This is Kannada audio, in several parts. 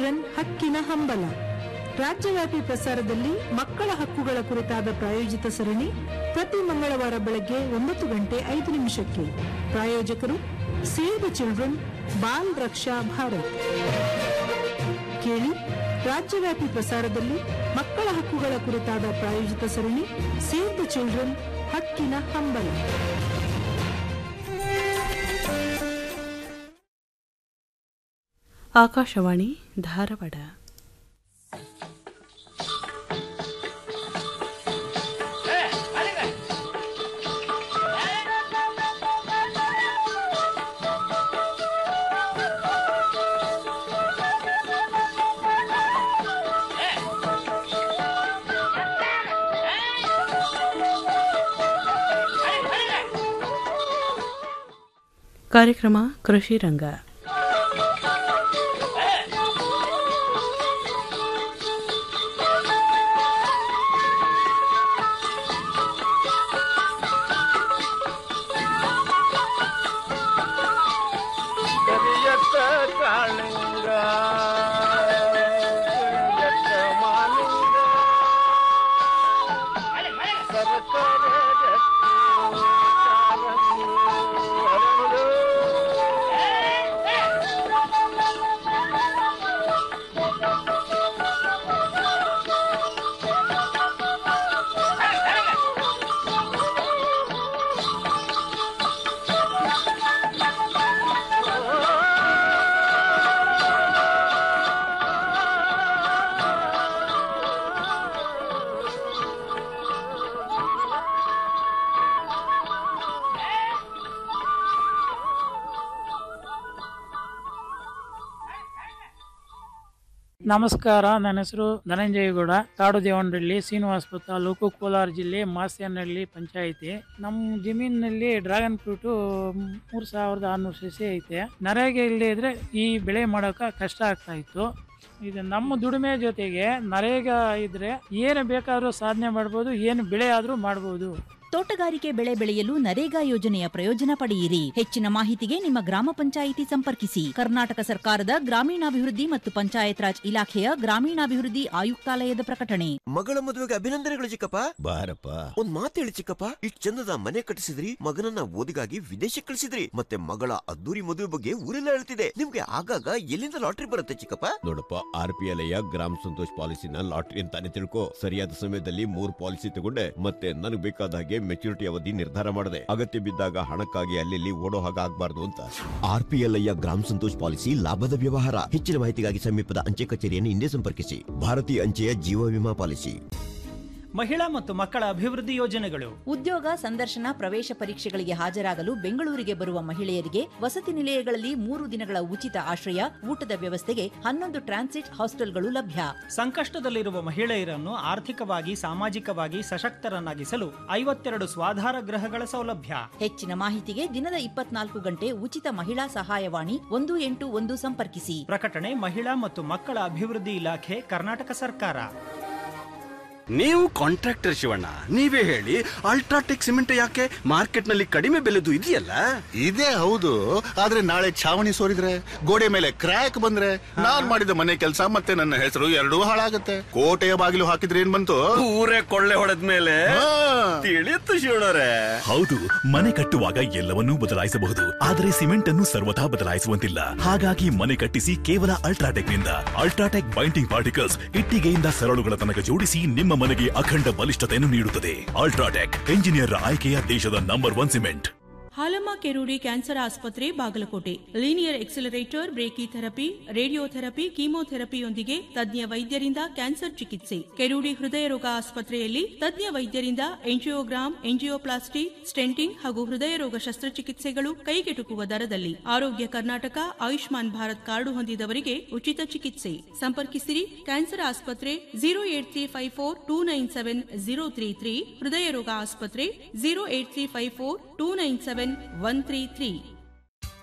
ಚಿಲ್ಡ್ರನ್ ಹಕ್ಕಿನ ಹಂಬಲ ರಾಜ್ಯವ್ಯಾಪಿ ಪ್ರಸಾರದಲ್ಲಿ ಮಕ್ಕಳ ಹಕ್ಕುಗಳ ಕುರಿತಾದ ಪ್ರಾಯೋಜಿತ ಸರಣಿ ಪ್ರತಿ ಮಂಗಳವಾರ ಬೆಳಗ್ಗೆ ಒಂಬತ್ತು ಗಂಟೆ ಐದು ನಿಮಿಷಕ್ಕೆ ಪ್ರಾಯೋಜಕರು save the children Bal Raksha Bharat ಕೇಳಿ ರಾಜ್ಯವ್ಯಾಪಿ ಪ್ರಸಾರದಲ್ಲಿ ಮಕ್ಕಳ ಹಕ್ಕುಗಳ ಕುರಿತಾದ ಪ್ರಾಯೋಜಿತ ಸರಣಿ ಸೇವ್ ದ ಚಿಲ್ಡ್ರನ್ ಹಕ್ಕಿನ ಹಂಬಲ ಆಕಾಶವಾಣಿ ಧಾರವಾಡ ಕಾರ್ಯಕ್ರಮ ಕೃಷಿ ರಂಗ ಕರಿಯತ್ತ ಕಾಳಿಂಗ ಕರಿಯತ್ತ ಮಾಲಿಂಗ ಸರಸರ ರತ್ನ ಚಾರಂಗಿ ಹರಳು. ನಮಸ್ಕಾರ ನನ್ನ ಹೆಸರು ಧನಂಜಯಗೌಡ ಕಾಡು ದೇವನಹಳ್ಳಿ ಶ್ರೀನಿವಾಸಪುರ ತಾಲೂಕು ಕೋಲಾರ ಜಿಲ್ಲೆ ಮಾಸ್ಯನಹಳ್ಳಿ ಪಂಚಾಯಿತಿ ನಮ್ಮ ಜಮೀನಿನಲ್ಲಿ ಡ್ರ್ಯಾಗನ್ ಫ್ರೂಟ್ ಮೂರ್ ಸಾವಿರದ ಆರ್ನೂರು ಸಸಿ ಐತೆ ನರೇಗೆ ಇಲ್ಲದೆ ಇದ್ರೆ ಈ ಬೆಳೆ ಮಾಡೋಕೆ ಕಷ್ಟ ಆಗ್ತಾ ಇತ್ತು ಇದು ನಮ್ಮ ದುಡಿಮೆ ಜೊತೆಗೆ ನರೇಗ ಇದ್ರೆ ಏನು ಬೇಕಾದ್ರೂ ಸಾಧನೆ ಮಾಡ್ಬೋದು ಏನು ಬೆಳೆ ಆದ್ರೂ ಮಾಡ್ಬೋದು ತೋಟಗಾರಿಕೆ ಬೆಳೆ ಬೆಳೆಯಲು ನರೇಗಾ ಯೋಜನೆಯ ಪ್ರಯೋಜನ ಪಡೆಯಿರಿ ಹೆಚ್ಚಿನ ಮಾಹಿತಿಗೆ ನಿಮ್ಮ ಗ್ರಾಮ ಪಂಚಾಯಿತಿ ಸಂಪರ್ಕಿಸಿ ಕರ್ನಾಟಕ ಸರ್ಕಾರದ ಗ್ರಾಮೀಣಾಭಿವೃದ್ಧಿ ಮತ್ತು ಪಂಚಾಯತ್ ರಾಜ್ ಇಲಾಖೆಯ ಗ್ರಾಮೀಣಾಭಿವೃದ್ಧಿ ಆಯುಕ್ತಾಲಯದ ಪ್ರಕಟಣೆ ಮಗಳ ಮದುವೆಗೆ ಅಭಿನಂದನೆಗಳು ಚಿಕ್ಕಪ್ಪ ಬಾರಪ್ಪ ಒಂದ್ ಮಾತು ಹೇಳಿ ಚಿಕ್ಕಪ್ಪ ಇಷ್ಟ್ ಚಂದದ ಮನೆ ಕಟ್ಟಿಸಿದ್ರಿ ಮಗನನ್ನ ಓದಿಗಾಗಿ ವಿದೇಶಕ್ಕೆ ಕಳಿಸಿದ್ರಿ ಮತ್ತೆ ಮಗಳ ಅದ್ದೂರಿ ಮದುವೆ ಬಗ್ಗೆ ಊರೆಲ್ಲ ಹೇಳ್ತಿದೆ ನಿಮ್ಗೆ ಆಗಾಗ ಎಲ್ಲಿಂದ ಲಾಟ್ರಿ ಬರುತ್ತೆ ಚಿಕ್ಕಪ್ಪ ನೋಡಪ್ಪ R P L gram Santosh ಪಾಲಿಸಿನ ಲಾಟ್ರಿ ಅಂತಾನೆ ತಿಳ್ಕೊ ಸರಿಯಾದ ಸಮಯದಲ್ಲಿ ಮೂರ್ ಪಾಲಿಸಿ ತಗೊಂಡೆ ಮತ್ತೆ ನನಗೆ ಬೇಕಾದ ಹಾಗೆ ಮೆಚುರಿಟಿ ಅವಧಿ ನಿರ್ಧಾರ ಮಾಡಿದೆ ಅಗತ್ಯ ಬಿದ್ದಾಗ ಹಣಕ್ಕಾಗಿ ಅಲ್ಲಿ ಓಡೋ ಹಾಗೆ ಆಗ್ಬಾರ್ದು ಅಂತ R P L gram Santosh policy ಲಾಭದ ವ್ಯವಹಾರ ಹೆಚ್ಚಿನ ಮಾಹಿತಿಗಾಗಿ ಸಮೀಪದ ಅಂಚೆ ಕಚೇರಿಯನ್ನು ಹಿಂದೆ ಸಂಪರ್ಕಿಸಿ ಭಾರತೀಯ ಅಂಚೆಯ ಜೀವ ವಿಮಾ ಪಾಲಿಸಿ ಮಹಿಳಾ ಮತ್ತು ಮಕ್ಕಳ ಅಭಿವೃದ್ಧಿ ಯೋಜನೆಗಳು ಉದ್ಯೋಗ ಸಂದರ್ಶನ ಪ್ರವೇಶ ಪರೀಕ್ಷೆಗಳಿಗೆ ಹಾಜರಾಗಲು ಬೆಂಗಳೂರಿಗೆ ಬರುವ ಮಹಿಳೆಯರಿಗೆ ವಸತಿ ನಿಲಯಗಳಲ್ಲಿ ಮೂರು ದಿನಗಳ ಉಚಿತ ಆಶ್ರಯ ಊಟದ ವ್ಯವಸ್ಥೆಗೆ ಹನ್ನೊಂದು ಟ್ರಾನ್ಸಿಟ್ ಹಾಸ್ಟೆಲ್ಗಳು ಲಭ್ಯ ಸಂಕಷ್ಟದಲ್ಲಿರುವ ಮಹಿಳೆಯರನ್ನು ಆರ್ಥಿಕವಾಗಿ ಸಾಮಾಜಿಕವಾಗಿ ಸಶಕ್ತರನ್ನಾಗಿಸಲು ಐವತ್ತೆರಡು ಸ್ವಾಧಾರ ಗೃಹಗಳ ಸೌಲಭ್ಯ ಹೆಚ್ಚಿನ ಮಾಹಿತಿಗೆ ದಿನದ ಇಪ್ಪತ್ನಾಲ್ಕು ಗಂಟೆ ಉಚಿತ ಮಹಿಳಾ ಸಹಾಯವಾಣಿ ಒಂದು ಎಂಟು ಒಂದು ಸಂಪರ್ಕಿಸಿ ಪ್ರಕಟಣೆ ಮಹಿಳಾ ಮತ್ತು ಮಕ್ಕಳ ಅಭಿವೃದ್ಧಿ ಇಲಾಖೆ ಕರ್ನಾಟಕ ಸರ್ಕಾರ ನೀವು ಕಾಂಟ್ರಾಕ್ಟರ್ ಶಿವಣ್ಣ ನೀವೇ ಹೇಳಿ ಅಲ್ಟ್ರಾಟೆಕ್ ಸಿಮೆಂಟ್ ಯಾಕೆ ಮಾರ್ಕೆಟ್ ನಲ್ಲಿ ಕಡಿಮೆ ಬೆಲೆದು ಇದೆಯಲ್ಲ ಇದೇ ಹೌದು ಆದ್ರೆ ನಾಳೆ ಛಾವಣಿ ಸೋರಿದ್ರೆ ಗೋಡೆ ಮೇಲೆ ಕ್ರ್ಯಾಕ್ ಬಂದ್ರೆ ನಾನ್ ಮಾಡಿದ ಮನೆ ಕೆಲಸ ಮತ್ತೆ ನನ್ನ ಹೆಸರು ಎರಡೂ ಹಾಳಾಗತ್ತೆ ಕೋಟೆಯ ಬಾಗಿಲು ಹಾಕಿದ್ರೆ ಏನ್ ಬಂತು ಊರೇ ಕೊಳ್ಳೆ ಹೊಡೆದ ಮೇಲೆ ತಿಳಿಯುತ್ತು ಶಿವಣ್ಣರೇ ಹೌದು ಮನೆ ಕಟ್ಟುವಾಗ ಎಲ್ಲವನ್ನೂ ಬದಲಾಯಿಸಬಹುದು ಆದರೆ ಸಿಮೆಂಟ್ ಅನ್ನು ಸರ್ವಥಾ ಬದಲಾಯಿಸುವಂತಿಲ್ಲ ಹಾಗಾಗಿ ಮನೆ ಕಟ್ಟಿಸಿ ಕೇವಲ ಅಲ್ಟ್ರಾಟೆಕ್ ನಿಂದ ಅಲ್ಟ್ರಾಟೆಕ್ ಬೈಂಡಿಂಗ್ ಪಾರ್ಟಿಕಲ್ಸ್ ಇಟ್ಟಿಗೆಯಿಂದ ಸರಳುಗಳ ತನಕ ಜೋಡಿಸಿ ನಿಮ್ಮ ಮನೆಗೆ ಅಖಂಡ ಬಲಿಷ್ಠತೆಯನ್ನು ನೀಡುತ್ತದೆ ಅಲ್ಟ್ರಾಟೆಕ್ ಎಂಜಿನಿಯರ್ ಆಯ್ಕೆಯ ದೇಶದ number one cement Halamma Kerudi cancer ಆಸ್ಪತ್ರೆ Bagalkot linear accelerator brachytherapy radiotherapy ಕೀಮೋಥೆರಪಿಯೊಂದಿಗೆ ತಜ್ಞ ವೈದ್ಯರಿಂದ ಕ್ಯಾನ್ಸರ್ ಚಿಕಿತ್ಸೆ ಕೆರೂಡಿ ಹೃದಯ ರೋಗ ಆಸ್ಪತ್ರೆಯಲ್ಲಿ ತಜ್ಞ ವೈದ್ಯರಿಂದ ಎಂಜಿಯೋಗ್ರಾಮ್ ಎಂಜಿಯೋಪ್ಲಾಸ್ಟಿ ಸ್ಟೆಂಟಿಂಗ್ ಹಾಗೂ ಹೃದಯ ರೋಗ ಶಸ್ತ್ರಚಿಕಿತ್ಸೆಗಳು ಕೈಗೆಟುಕುವ ದರದಲ್ಲಿ ಆರೋಗ್ಯ ಕರ್ನಾಟಕ ಆಯುಷ್ಮಾನ್ ಭಾರತ್ ಕಾರ್ಡು ಹೊಂದಿದವರಿಗೆ ಉಚಿತ ಚಿಕಿತ್ಸೆ ಸಂಪರ್ಕಿಸಿರಿ ಕ್ಯಾನ್ಸರ್ ಆಸ್ಪತ್ರೆ zero eight three five four two nine seven zero three three ಹೃದಯ ರೋಗ ಆಸ್ಪತ್ರೆ zero eight three five four two nine seven one three three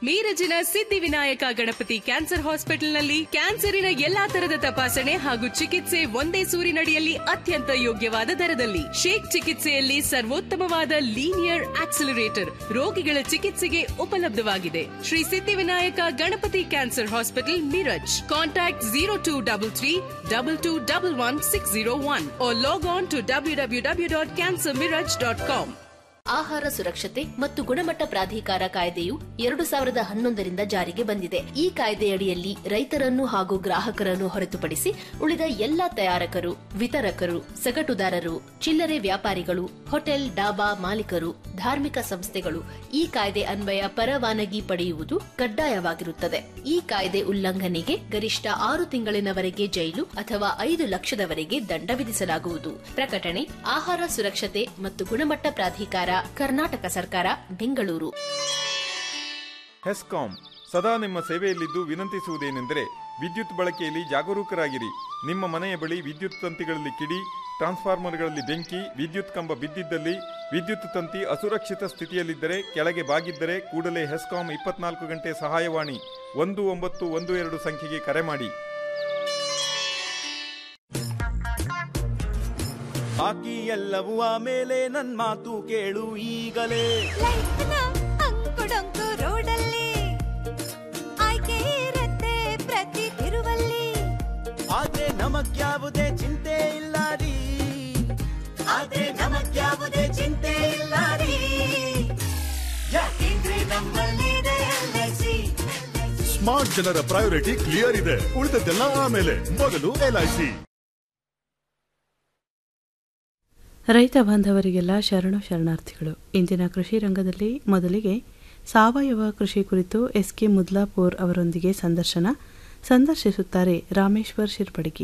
ಮೀರಜಿನ ಸಿದ್ಧಿವಿನಾಯಕ ಗಣಪತಿ ಕ್ಯಾನ್ಸರ್ ಹಾಸ್ಪಿಟಲ್ನಲ್ಲಿ ಕ್ಯಾನ್ಸರಿನ ಎಲ್ಲಾ ತರದ ತಪಾಸಣೆ ಹಾಗೂ ಚಿಕಿತ್ಸೆ ಒಂದೇ ಸೂರಿನಡಿಯಲ್ಲಿ ಅತ್ಯಂತ ಯೋಗ್ಯವಾದ ದರದಲ್ಲಿ ಶೇಕ್ ಚಿಕಿತ್ಸೆಯಲ್ಲಿ ಸರ್ವೋತ್ತಮವಾದ ಲೀನಿಯರ್ ಆಕ್ಸಿಲರೇಟರ್ ರೋಗಿಗಳ ಚಿಕಿತ್ಸೆಗೆ ಉಪಲಬ್ಧವಾಗಿದೆ Shri Siddhivinayak Ganapati cancer hospital Miraj contact zero two double three double two double one six zero one log on to W W W dot cancer Miraj dot com ಆಹಾರ ಸುರಕ್ಷತೆ ಮತ್ತು ಗುಣಮಟ್ಟ ಪ್ರಾಧಿಕಾರ ಕಾಯ್ದೆಯು ಎರಡು ಸಾವಿರದ ಹನ್ನೊಂದರಿಂದ ಜಾರಿಗೆ ಬಂದಿದೆ ಈ ಕಾಯ್ದೆಯಡಿಯಲ್ಲಿ ರೈತರನ್ನು ಹಾಗೂ ಗ್ರಾಹಕರನ್ನು ಹೊರತುಪಡಿಸಿ ಉಳಿದ ಎಲ್ಲಾ ತಯಾರಕರು ವಿತರಕರು ಸಗಟುದಾರರು ಚಿಲ್ಲರೆ ವ್ಯಾಪಾರಿಗಳು ಹೋಟೆಲ್ ಡಾಬಾ ಮಾಲೀಕರು ಧಾರ್ಮಿಕ ಸಂಸ್ಥೆಗಳು ಈ ಕಾಯ್ದೆ ಅನ್ವಯ ಪರವಾನಗಿ ಪಡೆಯುವುದು ಕಡ್ಡಾಯವಾಗಿರುತ್ತದೆ ಈ ಕಾಯ್ದೆ ಉಲ್ಲಂಘನೆಗೆ ಗರಿಷ್ಠ ಆರು ತಿಂಗಳಿನವರೆಗೆ ಜೈಲು ಅಥವಾ ಐದು ಲಕ್ಷದವರೆಗೆ ದಂಡ ವಿಧಿಸಲಾಗುವುದು ಪ್ರಕಟಣೆ ಆಹಾರ ಸುರಕ್ಷತೆ ಮತ್ತು ಗುಣಮಟ್ಟ ಪ್ರಾಧಿಕಾರ ಕರ್ನಾಟಕ ಸರ್ಕಾರ ಬೆಂಗಳೂರು ಹೆಸ್ಕಾಂ ಸದಾ ನಿಮ್ಮ ಸೇವೆಯಲ್ಲಿದ್ದು ವಿನಂತಿಸುವುದೇನೆಂದರೆ ವಿದ್ಯುತ್ ಬಳಕೆಯಲ್ಲಿ ಜಾಗರೂಕರಾಗಿರಿ ನಿಮ್ಮ ಮನೆಯ ಬಳಿ ವಿದ್ಯುತ್ ತಂತಿಗಳಲ್ಲಿ ಕಿಡಿ ಟ್ರಾನ್ಸ್ಫಾರ್ಮರ್ಗಳಲ್ಲಿ ಬೆಂಕಿ ವಿದ್ಯುತ್ ಕಂಬ ಬಿದ್ದಿದ್ದಲ್ಲಿ ವಿದ್ಯುತ್ ತಂತಿ ಅಸುರಕ್ಷಿತ ಸ್ಥಿತಿಯಲ್ಲಿದ್ದರೆ ಕೆಳಗೆ ಬಾಗಿದ್ದರೆ ಕೂಡಲೇ ಹೆಸ್ಕಾಂ ಇಪ್ಪತ್ನಾಲ್ಕು ಗಂಟೆ ಸಹಾಯವಾಣಿ ಒಂದು ಒಂಬತ್ತು ಒಂದು ಎರಡು ಸಂಖ್ಯೆಗೆ ಕರೆ ಮಾಡಿ ಬಾಕಿ ಎಲ್ಲವೂ ಆಮೇಲೆ ನನ್ ಮಾತು ಕೇಳು ಈಗಲೇ ಅಂಕುಡೊಂಕು ರೋಡಲ್ಲಿ ಆಯ್ಕೆ ಇರತ್ತೆ ಪ್ರತಿ ತಿರುವಲ್ಲಿ ಆದ್ರೆ ನಮಗ್ಯಾವುದೇ ಚಿಂತೆ ಇಲ್ಲ ರೀ ಆದ್ರೆ ನಮಗ್ಯಾವುದೇ ಚಿಂತೆ ಇಲ್ಲ ರೀ ಯಾಕೆಂದ್ರೆ ನಮ್ಮಲ್ಲಿದೆ LIC. ಸ್ಮಾರ್ಟ್ ಜನರ ಪ್ರಯಾರಿಟಿ ಕ್ಲಿಯರ್ ಇದೆ ಉಳಿದದ್ದೆಲ್ಲ ಆಮೇಲೆ ಮೊದಲು ಎಲ್ಐಸಿ ರೈತ ಬಾಂಧವರಿಗೆಲ್ಲ ಶರಣು ಶರಣಾರ್ಥಿಗಳು ಇಂದಿನ ಕೃಷಿ ರಂಗದಲ್ಲಿ ಮೊದಲಿಗೆ ಸಾವಯವ ಕೃಷಿ ಕುರಿತು ಎಸ್ ಕೆ ಮುದ್ಲಾಪುರ್ ಅವರೊಂದಿಗೆ ಸಂದರ್ಶನ ಸಂದರ್ಶಿಸುತ್ತಾರೆ ರಾಮೇಶ್ವರ್ ಶಿರ್ಪಡಗಿ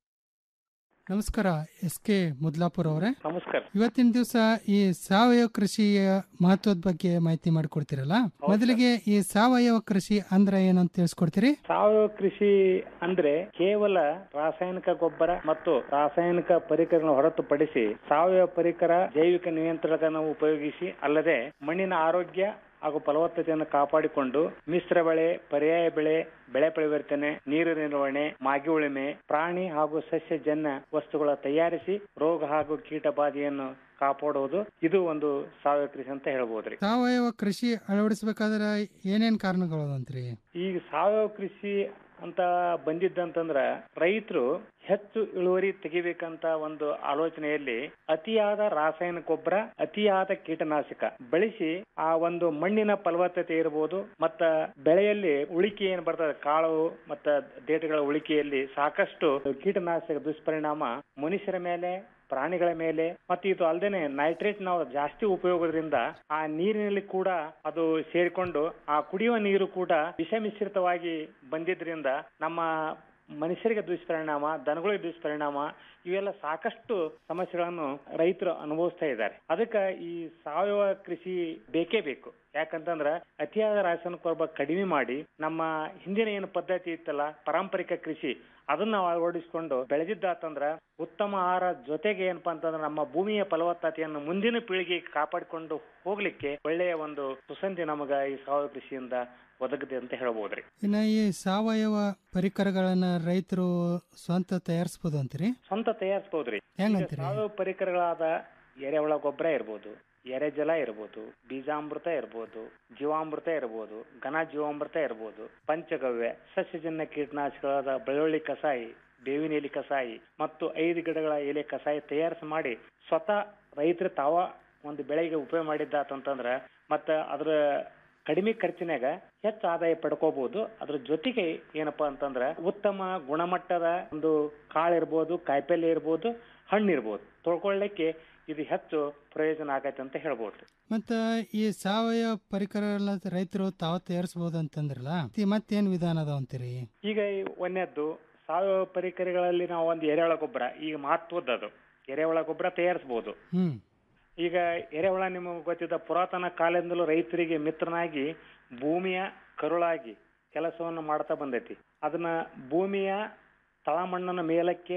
ನಮಸ್ಕಾರ ಎಸ್ ಕೆ ಮುದ್ಲಾಪುರ್ ಅವರೇ ನಮಸ್ಕಾರ ಇವತ್ತಿನ ದಿವಸ ಈ ಸಾವಯವ ಕೃಷಿಯ ಮಹತ್ವದ ಬಗ್ಗೆ ಮಾಹಿತಿ ಮಾಡಿಕೊಡ್ತೀರಲ್ಲ ಮೊದಲಿಗೆ ಈ ಸಾವಯವ ಕೃಷಿ ಅಂದ್ರೆ ಏನಂತ ತಿಳಿಸ್ಕೊಡ್ತೀರಿ ಸಾವಯವ ಕೃಷಿ ಅಂದ್ರೆ ಕೇವಲ ರಾಸಾಯನಿಕ ಗೊಬ್ಬರ ಮತ್ತು ರಾಸಾಯನಿಕ ಪರಿಕರಗಳನ್ನು ಹೊರತುಪಡಿಸಿ ಸಾವಯವ ಪರಿಕರ ಜೈವಿಕ ನಿಯಂತ್ರಣಗಳನ್ನು ಉಪಯೋಗಿಸಿ ಅಲ್ಲದೆ ಮಣ್ಣಿನ ಆರೋಗ್ಯ ಹಾಗೂ ಫಲವತ್ತತೆಯನ್ನು ಕಾಪಾಡಿಕೊಂಡು ಮಿಶ್ರ ಬೆಳೆ ಪರ್ಯಾಯ ಬೆಳೆ ಬೆಳೆ ಪರಿವರ್ತನೆ ನೀರು ನಿರ್ವಹಣೆ ಮಾಗಿ ಉಳುಮೆ ಪ್ರಾಣಿ ಹಾಗೂ ಸಸ್ಯಜನ್ಯ ವಸ್ತುಗಳ ತಯಾರಿಸಿ ರೋಗ ಹಾಗೂ ಕೀಟ ಬಾಧೆಯನ್ನು ಕಾಪಾಡುವುದು ಇದು ಒಂದು ಸಾವಯವ ಕೃಷಿ ಅಂತ ಹೇಳ್ಬೋದ್ರಿ ಸಾವಯವ ಕೃಷಿ ಅಳವಡಿಸಬೇಕಾದ್ರೆ ಏನೇನ್ ಕಾರಣಗಳು ಅಂತ್ರಿ ಈಗ ಸಾವಯವ ಕೃಷಿ ಅಂತ ಬಂದಿದ್ದಂತಂದ್ರ ರೈತರು ಹೆಚ್ಚು ಇಳುವರಿ ತೆಗಿಬೇಕಂತ ಒಂದು ಆಲೋಚನೆಯಲ್ಲಿ ಅತಿಯಾದ ರಾಸಾಯನಿಕ ಗೊಬ್ಬರ ಅತಿಯಾದ ಕೀಟನಾಶಕ ಬಳಸಿ ಆ ಒಂದು ಮಣ್ಣಿನ ಫಲವತ್ತತೆ ಇರಬಹುದು ಮತ್ತ ಬೆಳೆಯಲ್ಲಿ ಉಳಿಕೆ ಏನ್ ಬರ್ತದೆ ಕಾಳು ಮತ್ತ ದೇಟಗಳ ಉಳಿಕೆಯಲ್ಲಿ ಸಾಕಷ್ಟು ಕೀಟನಾಶಕ ದುಷ್ಪರಿಣಾಮ ಮನುಷ್ಯರ ಮೇಲೆ ಪ್ರಾಣಿಗಳ ಮೇಲೆ ಮತ್ತೆ ಇದು ಅಲ್ಲದೆ ನೈಟ್ರೇಟ್ ನಾವು ಜಾಸ್ತಿ ಉಪಯೋಗದಿಂದ ಆ ನೀರಿನಲ್ಲಿ ಕೂಡ ಅದು ಸೇರಿಕೊಂಡು ಆ ಕುಡಿಯುವ ನೀರು ಕೂಡ ವಿಷ ಮಿಶ್ರಿತವಾಗಿ ಬಂದಿದ್ರಿಂದ ನಮ್ಮ ಮನುಷ್ಯರಿಗೆ ದುಷ್ಪರಿಣಾಮ ದನಗಳಿಗೆ ದುಷ್ಪರಿಣಾಮ ಇವೆಲ್ಲ ಸಾಕಷ್ಟು ಸಮಸ್ಯೆಗಳನ್ನು ರೈತರು ಅನುಭವಿಸ್ತಾ ಇದ್ದಾರೆ ಅದಕ್ಕೆ ಈ ಸಾವಯವ ಕೃಷಿ ಬೇಕೇ ಬೇಕು ಯಾಕಂತಂದ್ರ ಅತಿಯಾದ ರಾಸಾಯನಿಕ ಗೊಬ್ಬರ ಕಡಿಮೆ ಮಾಡಿ ನಮ್ಮ ಹಿಂದಿನ ಏನು ಪದ್ಧತಿ ಇತ್ತಲ್ಲ ಪಾರಂಪರಿಕ ಕೃಷಿ ಅದನ್ನ ನಾವು ಅಳವಡಿಸಿಕೊಂಡು ಬೆಳೆದಿದ್ದಾತಂದ್ರ ಉತ್ತಮ ಆಹಾರ ಜೊತೆಗೆ ಏನಪ್ಪಾ ಅಂತಂದ್ರೆ ನಮ್ಮ ಭೂಮಿಯ ಫಲವತ್ತತೆಯನ್ನು ಮುಂದಿನ ಪೀಳಿಗೆಗೆ ಕಾಪಾಡಿಕೊಂಡು ಹೋಗ್ಲಿಕ್ಕೆ ಒಳ್ಳೆಯ ಒಂದು ಸುಸಂಧಿ ನಮಗ ಈ ಸಾವಯವ ಕೃಷಿಯಿಂದ ಒದಗದೆ ಅಂತ ಹೇಳ್ಬೋದ್ರಿ ಇನ್ನ ಈ ಸಾವಯವ ಪರಿಕರಗಳನ್ನ ರೈತರು ಸ್ವಂತ ತಯಾರಿಸಬಹುದು ಅಂತೀರಿ ಸ್ವಂತ ತಯಾರಿಸಬಹುದ್ರಿ ಹೆಂಗಂತೀರಿ? ಸಾವಯವ ಪರಿಕರಗಳಾದ ಎರೆಹುಳ ಗೊಬ್ಬರ ಇರ್ಬೋದು ಎರೆಜಲ ಇರ್ಬೋದು ಬೀಜಾಮೃತ ಇರ್ಬೋದು ಜೀವಾಮೃತ ಇರ್ಬೋದು ಘನ ಜೀವಾಮೃತ ಇರ್ಬೋದು ಪಂಚಗವ್ಯ ಸಸ್ಯಜನ್ಯ ಕೀಟನಾಶಕಗಳಾದ ಬೆಳ್ಳುಳ್ಳಿ ಕಸಾಯಿ ಬೇವಿನ ಎಲೆ ಕಸಾಯಿ ಮತ್ತು ಐದು ಗಿಡಗಳ ಎಲೆ ಕಸಾಯಿ ತಯಾರಿಸಿ ಮಾಡಿ ಸ್ವತಃ ರೈತರು ತಾವ ಒಂದು ಬೆಳೆಗೆ ಉಪಯೋಗ ಮಾಡಿದ್ದಾತಂತಂದ್ರ ಮತ್ತ ಅದ್ರ ಕಡಿಮೆ ಖರ್ಚಿನಾಗ ಹೆಚ್ಚು ಆದಾಯ ಪಡ್ಕೋಬಹುದು ಅದ್ರ ಜೊತೆಗೆ ಏನಪ್ಪಾ ಅಂತಂದ್ರ ಉತ್ತಮ ಗುಣಮಟ್ಟದ ಒಂದು ಕಾಳು ಇರ್ಬೋದು ಕಾಯಿಪಲ್ಲೆ ಇರ್ಬೋದು ಹಣ್ಣು ಇರ್ಬೋದು ತೊಳ್ಕೊಳ್ಳಿಕ್ಕೆ ಇದು ಹೆಚ್ಚು ಪ್ರಯೋಜನ ಆಗೈತೆ ಅಂತ ಹೇಳ್ಬೋದು ಮತ್ತ ಈ ಸಾವಯವ ಪರಿಕರಗಳನ್ನ ರೈತರು ತಾವು ತಯಾರಿಸಬಹುದು ಅಂತಂದ್ರಲ್ಲ ಈ ಮತ್ತೇನ್ ವಿಧಾನ ಅದಾವ ಅಂತೀರಿ ಈಗ ಈ ಒಂದನೇದ್ದು ಸಾವಯವ ಪರಿಕರಗಳಲ್ಲಿ ನಾವು ಒಂದು ಎರೆಹುಳ ಗೊಬ್ಬರ ಈಗ ಮಹತ್ವದ್ದು ಎರೆಹುಳ ಗೊಬ್ಬರ ತಯಾರಿಸಬಹುದು ಹ್ಮ್ ಈಗ ಎರೆಹುಳ ನಿಮಗೆ ಗೊತ್ತಿದ್ದ ಪುರಾತನ ಕಾಲದಿಂದಲೂ ರೈತರಿಗೆ ಮಿತ್ರನಾಗಿ ಭೂಮಿಯ ಕರುಳಾಗಿ ಕೆಲಸವನ್ನು ಮಾಡ್ತಾ ಬಂದೈತಿ ಅದನ್ನ ಭೂಮಿಯ ತಳಮಣ್ಣನ ಮೇಲಕ್ಕೆ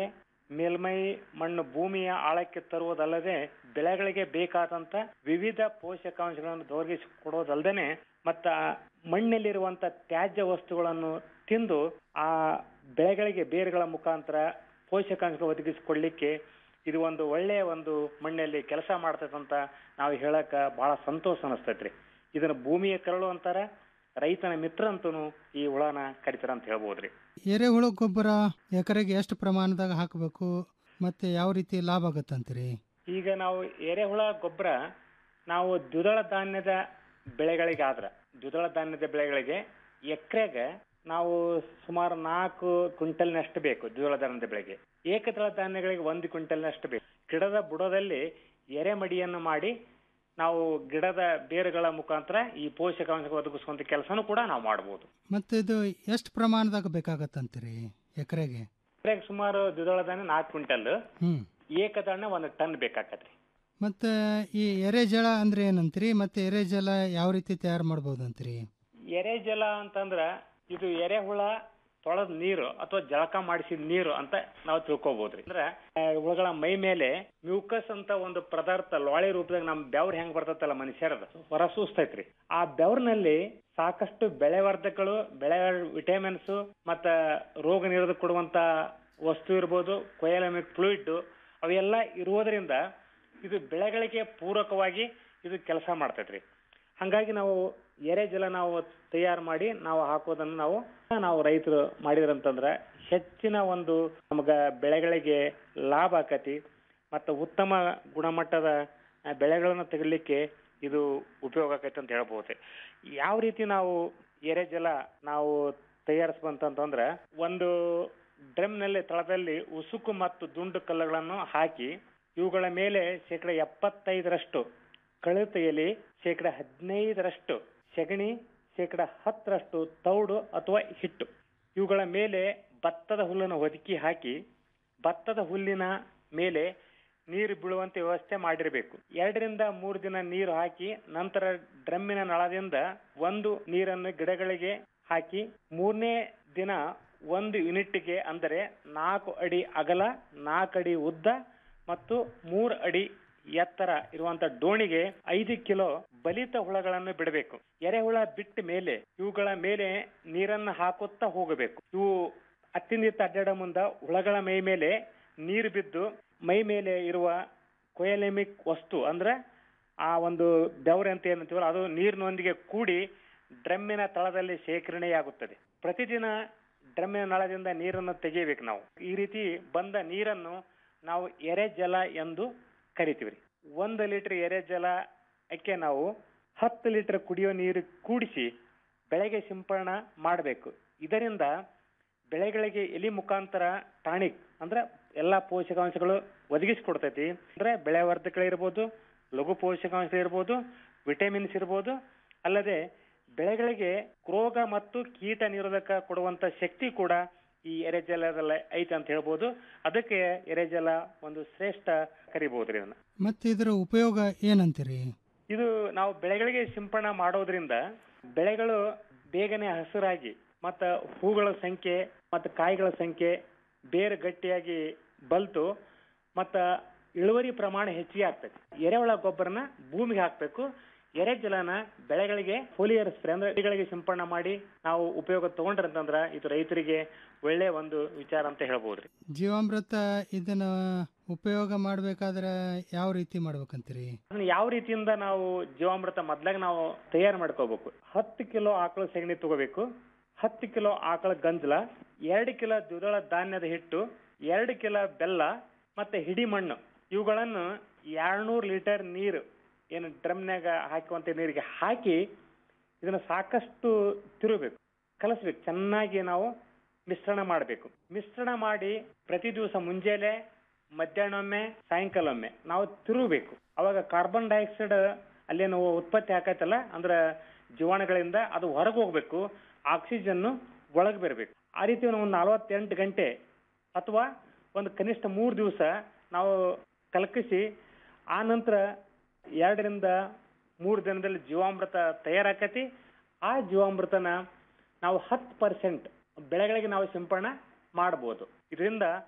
ಮೇಲ್ಮೈ ಮಣ್ಣು ಭೂಮಿಯ ಆಳಕ್ಕೆ ತರುವುದಲ್ಲದೆ ಬೆಳೆಗಳಿಗೆ ಬೇಕಾದಂತ ವಿವಿಧ ಪೋಷಕಾಂಶಗಳನ್ನು ದೊರಕಿಸಿ ಕೊಡೋದಲ್ಲದೆ ಮತ್ತ ಆ ಮಣ್ಣಲ್ಲಿರುವಂತ ತ್ಯಾಜ್ಯ ವಸ್ತುಗಳನ್ನು ತಿಂದು ಆ ಬೆಳೆಗಳಿಗೆ ಬೇರುಗಳ ಮುಖಾಂತರ ಪೋಷಕಾಂಶ ಒದಗಿಸಿಕೊಡ್ಲಿಕ್ಕೆ ಇದು ಒಂದು ಒಳ್ಳೆಯ ಒಂದು ಮಣ್ಣಲ್ಲಿ ಕೆಲಸ ಮಾಡ್ತೈತೆ ಅಂತ ನಾವು ಹೇಳಕ ಬಹಳ ಸಂತೋಷ ಅನಿಸ್ತೈತ್ರಿ ಇದನ್ನ ಭೂಮಿಯ ಕರಳು ಅಂತಾರ ರೈತನ ಮಿತ್ರ ಅಂತೂ ಈ ಹುಳನ ಕರಿತಾರ ಅಂತ ಹೇಳ್ಬೋದ್ರಿ ಎರೆಹುಳು ಗೊಬ್ಬರ ಎಕರೆಗೆ ಎಷ್ಟು ಪ್ರಮಾಣದಾಗ ಹಾಕಬೇಕು ಮತ್ತೆ ಯಾವ ರೀತಿ ಲಾಭ ಆಗತ್ತಂತೀರಿ ಈಗ ನಾವು ಎರೆಹುಳ ಗೊಬ್ಬರ ನಾವು ದ್ವಿದಳ ಧಾನ್ಯದ ಬೆಳೆಗಳಿಗೆ ಆದ್ರ ದ್ವಿದಳ ಧಾನ್ಯದ ಬೆಳೆಗಳಿಗೆ ಎಕರೆಗೆ ನಾವು ಸುಮಾರು ನಾಲ್ಕು ಕ್ವಿಂಟಲ್ನಷ್ಟು ಬೇಕು ದ್ವಿದಳ ಧಾನ್ಯದ ಬೆಳೆಗೆ ಏಕದಳ ಧಾನ್ಯಗಳಿಗೆ ಒಂದು ಕ್ವಿಂಟಲ್ನಷ್ಟು ಬೇಕು ಗಿಡದ ಬುಡದಲ್ಲಿ ಎರೆಮಡಿಯನ್ನು ಮಾಡಿ ನಾವು ಗಿಡದ ಬೇರುಗಳ ಮುಖಾಂತರ ಈ ಪೋಷಕಾಂಶ ಒದಗಿಸುವಂತ ಕೆಲಸನೂ ಕೂಡ ನಾವು ಮಾಡಬಹುದು ಮತ್ತೆ ಇದು ಎಷ್ಟು ಪ್ರಮಾಣದಾಗ ಬೇಕಾಗತ್ತಂತೀರಿ ಎಕರೆಗೆ ಎಕರೆಗೆ ಸುಮಾರು ದ್ವಿದಳ ಧಾನ್ಯ ನಾಲ್ಕು ಕ್ವಿಂಟಲ್ ಹ್ಮ್ ಏಕದಳ ಒಂದು ಟನ್ ಬೇಕಾಕತ್ರಿ ಮತ್ತೆ ಈ ಎರೆಜಲ ಅಂದ್ರೆ ಏನಂತೀರಿ ಮತ್ತೆ ಎರೆಜಲ ಯಾವ ರೀತಿ ತಯಾರು ಮಾಡ್ಬೋದು ಅಂತೀರಿ ಎರೆಜಲ ಅಂತಂದ್ರ ಇದು ಎರೆಹುಳ ತೊಳೆದ ನೀರು ಅಥವಾ ಜಳಕ ಮಾಡಿಸಿದ ನೀರು ಅಂತ ನಾವು ತಿಳ್ಕೊಬಹುದ್ರಿ ಅಂದ್ರ ಆ, ಹುಳಗಳ ಮೈ ಮೇಲೆ ಮ್ಯೂಕಸ್ ಅಂತ ಒಂದು ಪದಾರ್ಥ ಲೋಳೆ ರೂಪದಾಗ ನಮ್ ಬೆವ್ರ ಹೆಂಗ್ ಬರ್ತೈತಲ್ಲ ಮನುಷ್ಯರದ ಹೊರ ಸೂಸ್ತೈತ್ರಿ ಆ ಬೆವ್ರಿನಲ್ಲಿ ಸಾಕಷ್ಟು ಬೆಳೆವರ್ಧಕಗಳು ಬೆಳೆ ವಿಟಮಿನ್ಸ್ ಮತ್ತ ರೋಗ ನಿರೋಧಕ ಕೊಡುವಂತ ವಸ್ತು ಇರ್ಬೋದು ಕೊಯಲಮಿಕ್ ಫ್ಲೂಯಿಡ್ ಅವೆಲ್ಲ ಇರುವುದರಿಂದ ಇದು ಬೆಳೆಗಳಿಗೆ ಪೂರಕವಾಗಿ ಇದು ಕೆಲಸ ಮಾಡ್ತೈತ್ರಿ ಹಂಗಾಗಿ ನಾವು ಎರೆ ಜಲ ನಾವು ತಯಾರು ಮಾಡಿ ನಾವು ಹಾಕೋದನ್ನು ನಾವು ನಾವು ರೈತರು ಮಾಡಿದ್ರಂತಂದ್ರ ಹೆಚ್ಚಿನ ಒಂದು ನಮಗ ಬೆಳೆಗಳಿಗೆ ಲಾಭ ಆಕತಿ ಮತ್ತು ಉತ್ತಮ ಗುಣಮಟ್ಟದ ಆ, ಬೆಳೆಗಳನ್ನು ತೆಗಿಲಿಕ್ಕೆ ಇದು ಉಪಯೋಗ ಆಕೈತೆ ಅಂತ ಹೇಳ್ಬೋದು ಯಾವ ರೀತಿ ನಾವು ಎರೆ ಜಲ ನಾವು ತಯಾರಿಸ್ಬಂತಂತಂದ್ರ ಒಂದು ಡ್ರಮ್ನಲ್ಲಿ ತಳದಲ್ಲಿ ಉಸುಕು ಮತ್ತು ದುಂಡು ಕಲ್ಲುಗಳನ್ನು ಹಾಕಿ ಇವುಗಳ ಮೇಲೆ ಶೇಕಡ ಎಪ್ಪತ್ತೈದರಷ್ಟು ಕಳೆ ತೆಗೆಯಲಿ ಶೇಕಡ ಹದಿನೈದರಷ್ಟು ಸೆಗಣಿ ಶೇಕಡ ಹತ್ತರಷ್ಟು ತೌಡು ಅಥವಾ ಹಿಟ್ಟು ಇವುಗಳ ಮೇಲೆ ಭತ್ತದ ಹುಲ್ಲನ್ನು ಒದಕಿ ಹಾಕಿ ಭತ್ತದ ಹುಲ್ಲಿನ ಮೇಲೆ ನೀರು ಬೀಳುವಂತೆ ವ್ಯವಸ್ಥೆ ಮಾಡಿರಬೇಕು ಎರಡರಿಂದ ಮೂರು ದಿನ ನೀರು ಹಾಕಿ ನಂತರ ಡ್ರಮ್ಮಿನ ನಳದಿಂದ ಒಂದು ನೀರನ್ನು ಗಿಡಗಳಿಗೆ ಹಾಕಿ ಮೂರನೇ ದಿನ ಒಂದು ಯೂನಿಟ್ಗೆ ಅಂದರೆ ನಾಲ್ಕು ಅಡಿ ಅಗಲ ನಾಲ್ಕು ಅಡಿ ಉದ್ದ ಮತ್ತು ಮೂರು ಅಡಿ ಎತ್ತರ ಇರುವಂತ ಡೋಣಿಗೆ ಐದು ಕಿಲೋ ಬಲಿತ ಹುಳಗಳನ್ನು ಬಿಡಬೇಕು ಎರೆಹುಳ ಬಿಟ್ಟ ಮೇಲೆ ಇವುಗಳ ಮೇಲೆ ನೀರನ್ನು ಹಾಕುತ್ತಾ ಹೋಗಬೇಕು ಇವು ಅತ್ತಿಂದಿತ್ತ ಅಡ್ಡಾಡ ಮುಂದ ಹುಳಗಳ ಮೈ ಮೇಲೆ ನೀರು ಬಿದ್ದು ಮೈ ಮೇಲೆ ಇರುವ ಕೊಯಲೆಮಿಕ್ ವಸ್ತು ಅಂದ್ರೆ ಆ ಒಂದು ಬೆವರೆ ಅಂತ ಏನಂತೀವಲ್ಲ ಅದು ನೀರಿನೊಂದಿಗೆ ಕೂಡಿ ಡ್ರಮ್ಮಿನ ತಳದಲ್ಲಿ ಶೇಖರಣೆಯಾಗುತ್ತದೆ ಪ್ರತಿದಿನ ಡ್ರಮ್ಮಿನ ನಳದಿಂದ ನೀರನ್ನು ತೆಗೆಯಬೇಕು ನಾವು ಈ ರೀತಿ ಬಂದ ನೀರನ್ನು ನಾವು ಎರೆ ಜಲ ಎಂದು ಕರಿತೀವ್ರಿ ಒಂದು ಲೀಟರ್ ಎರೆ ಜಲ ಅಕ್ಕೆ ನಾವು ಹತ್ತು ಲೀಟರ್ ಕುಡಿಯೋ ನೀರು ಕೂಡಿಸಿ ಬೆಳೆಗೆ ಸಿಂಪಡಣೆ ಮಾಡಬೇಕು ಇದರಿಂದ ಬೆಳೆಗಳಿಗೆ ಎಲಿ ಮುಖಾಂತರ ಟಾನಿಕ್ ಅಂದ್ರೆ ಎಲ್ಲಾ ಪೋಷಕಾಂಶಗಳು ಒದಗಿಸಿಕೊಡ್ತೈತಿ ಅಂದ್ರೆ ಬೆಳೆ ವರ್ಧಕಗಳಿರ್ಬೋದು ಲಘು ಪೋಷಕಾಂಶಗಳಿರ್ಬೋದು ವಿಟಮಿನ್ಸ್ ಇರ್ಬೋದು ಅಲ್ಲದೆ ಬೆಳೆಗಳಿಗೆ ರೋಗ ಮತ್ತು ಕೀಟ ನಿರೋಧಕ ಕೊಡುವಂತ ಶಕ್ತಿ ಕೂಡ ಈ ಎರೆಜಲದಲ್ಲಿ ಐತೆ ಅಂತ ಹೇಳ್ಬೋದು ಅದಕ್ಕೆ ಎರೆಜಲ ಒಂದು ಶ್ರೇಷ್ಠ ಕರಿಬಹುದ್ರಿ ಇದನ್ನ ಮತ್ತೆ ಇದರ ಉಪಯೋಗ ಏನಂತೀರಿ ಇದು ನಾವು ಬೆಳೆಗಳಿಗೆ ಸಿಂಪಡಣೆ ಮಾಡೋದ್ರಿಂದ ಬೆಳೆಗಳು ಬೇಗನೆ ಹಸಿರಾಗಿ ಮತ್ತ ಹೂಗಳ ಸಂಖ್ಯೆ ಮತ್ತು ಕಾಯಿಗಳ ಸಂಖ್ಯೆ ಬೇರೆ ಗಟ್ಟಿಯಾಗಿ ಬಲ್ತು ಮತ್ತ ಇಳುವರಿ ಪ್ರಮಾಣ ಹೆಚ್ಚಿಗೆ ಆಗ್ತೈತಿ ಎರೆಹುಳ ಗೊಬ್ಬರನ ಭೂಮಿಗೆ ಹಾಕ್ಬೇಕು ಎರೆ ಜಲನ ಬೆಳೆಗಳಿಗೆ ಫೋಲಿಯರ್ ಸ್ಪ್ರೇ ಅಂದ್ರೆ ಗಿಡಗಳಿಗೆ ಸಿಂಪಡಣೆ ಮಾಡಿ ನಾವು ಉಪಯೋಗ ತಗೊಂಡ್ರಂತಂದ್ರ ಇದು ರೈತರಿಗೆ ಒಳ್ಳೆ ಒಂದು ವಿಚಾರ ಅಂತ ಹೇಳ್ಬೋದ್ರಿ ಜೀವಾಮೃತ ಇದನ್ನ ಉಪಯೋಗ ಮಾಡ್ಬೇಕಾದ್ರೆ ಯಾವ ರೀತಿ ಮಾಡ್ಬೇಕಂತೀರಿ ಅದನ್ನ ಯಾವ ರೀತಿಯಿಂದ ನಾವು ಜೀವಾಮೃತ ಮೊದ್ಲಾಗ ನಾವು ತಯಾರು ಮಾಡ್ಕೋಬೇಕು ಹತ್ತು ಕಿಲೋ ಆಕಳ ಸೆಗಣಿ ತಗೋಬೇಕು ಹತ್ತು ಕಿಲೋ ಆಕಳ ಗಂಜಲ ಎರಡು ಕಿಲೋ ದ್ವಿದಳ ಧಾನ್ಯದ ಹಿಟ್ಟು ಎರಡು ಕಿಲೋ ಬೆಲ್ಲ ಮತ್ತೆ ಹಿಡಿ ಮಣ್ಣು ಇವುಗಳನ್ನು ಎರಡ್ನೂರು ಲೀಟರ್ ನೀರು ಏನು ಡ್ರಮ್ನಾಗ ಹಾಕುವಂತ ನೀರಿಗೆ ಹಾಕಿ ಇದನ್ನ ಸಾಕಷ್ಟು ತಿರುಬೇಕು ಕಲಸ್ಬೇಕು ಚೆನ್ನಾಗಿ ನಾವು ಮಿಶ್ರಣ ಮಾಡಬೇಕು ಮಿಶ್ರಣ ಮಾಡಿ ಪ್ರತಿ ದಿವಸ ಮುಂಜಾನೆ ಮಧ್ಯಾಹ್ನೊಮ್ಮೆ ಸಾಯಂಕಾಲೊಮ್ಮೆ ನಾವು ತಿರುಗಬೇಕು ಅವಾಗ ಕಾರ್ಬನ್ ಡೈಆಕ್ಸೈಡ್ ಅಲ್ಲೇನು ಉತ್ಪತ್ತಿ ಆಕೈತಲ್ಲ ಅಂದ್ರ ಜೀವಾಣುಗಳಿಂದ ಅದು ಹೊರಗೆ ಹೋಗ್ಬೇಕು ಆಕ್ಸಿಜನ್ ಒಳಗೆ ಬರಬೇಕು ಆ ರೀತಿ ಒಂದು ನಲವತ್ತೆಂಟು ಗಂಟೆ ಅಥವಾ ಒಂದು ಕನಿಷ್ಠ ಮೂರು ದಿವಸ ನಾವು ಕಲಕಿಸಿ ಆ ನಂತರ ಎರಡರಿಂದ ಮೂರು ದಿನದಲ್ಲಿ ಜೀವಾಮೃತ ತಯಾರಾಕತಿ ಆ ಜೀವಾಮೃತನ ನಾವು ಹತ್ತು ಪರ್ಸೆಂಟ್ ಬೆಳೆಗಳಿಗೆ ನಾವು ಸಿಂಪಡಣೆ ಮಾಡಬಹುದು ಇದರಿಂದ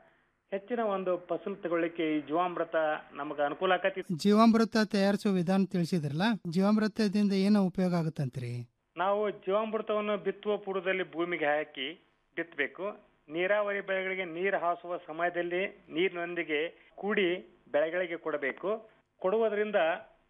ಹೆಚ್ಚಿನ ಒಂದು ಫಸಲು ತಗೊಳ್ಳಿಕ್ಕೆ ಈ ಜೀವಾಮೃತ ನಮಗೆ ಅನುಕೂಲ ಆಕತಿ ಜೀವಾಮೃತ ತಯಾರಿಸೋ ವಿಧಾನ ತಿಳಿಸಿದ್ರಲ್ಲ ಜೀವಾಮೃತದಿಂದ ಏನೋ ಉಪಯೋಗ ಆಗುತ್ತಂತ್ರಿ ನಾವು ಜೀವಾಮೃತವನ್ನು ಬಿತ್ತುವ ಪೂರ್ವದಲ್ಲಿ ಭೂಮಿಗೆ ಹಾಕಿ ಬಿತ್ತಬೇಕು ನೀರಾವರಿ ಬೆಳೆಗಳಿಗೆ ನೀರು ಹಾಸುವ ಸಮಯದಲ್ಲಿ ನೀರಿನೊಂದಿಗೆ ಕೂಡಿ ಬೆಳೆಗಳಿಗೆ ಕೊಡಬೇಕು ಕೊಡುವುದರಿಂದ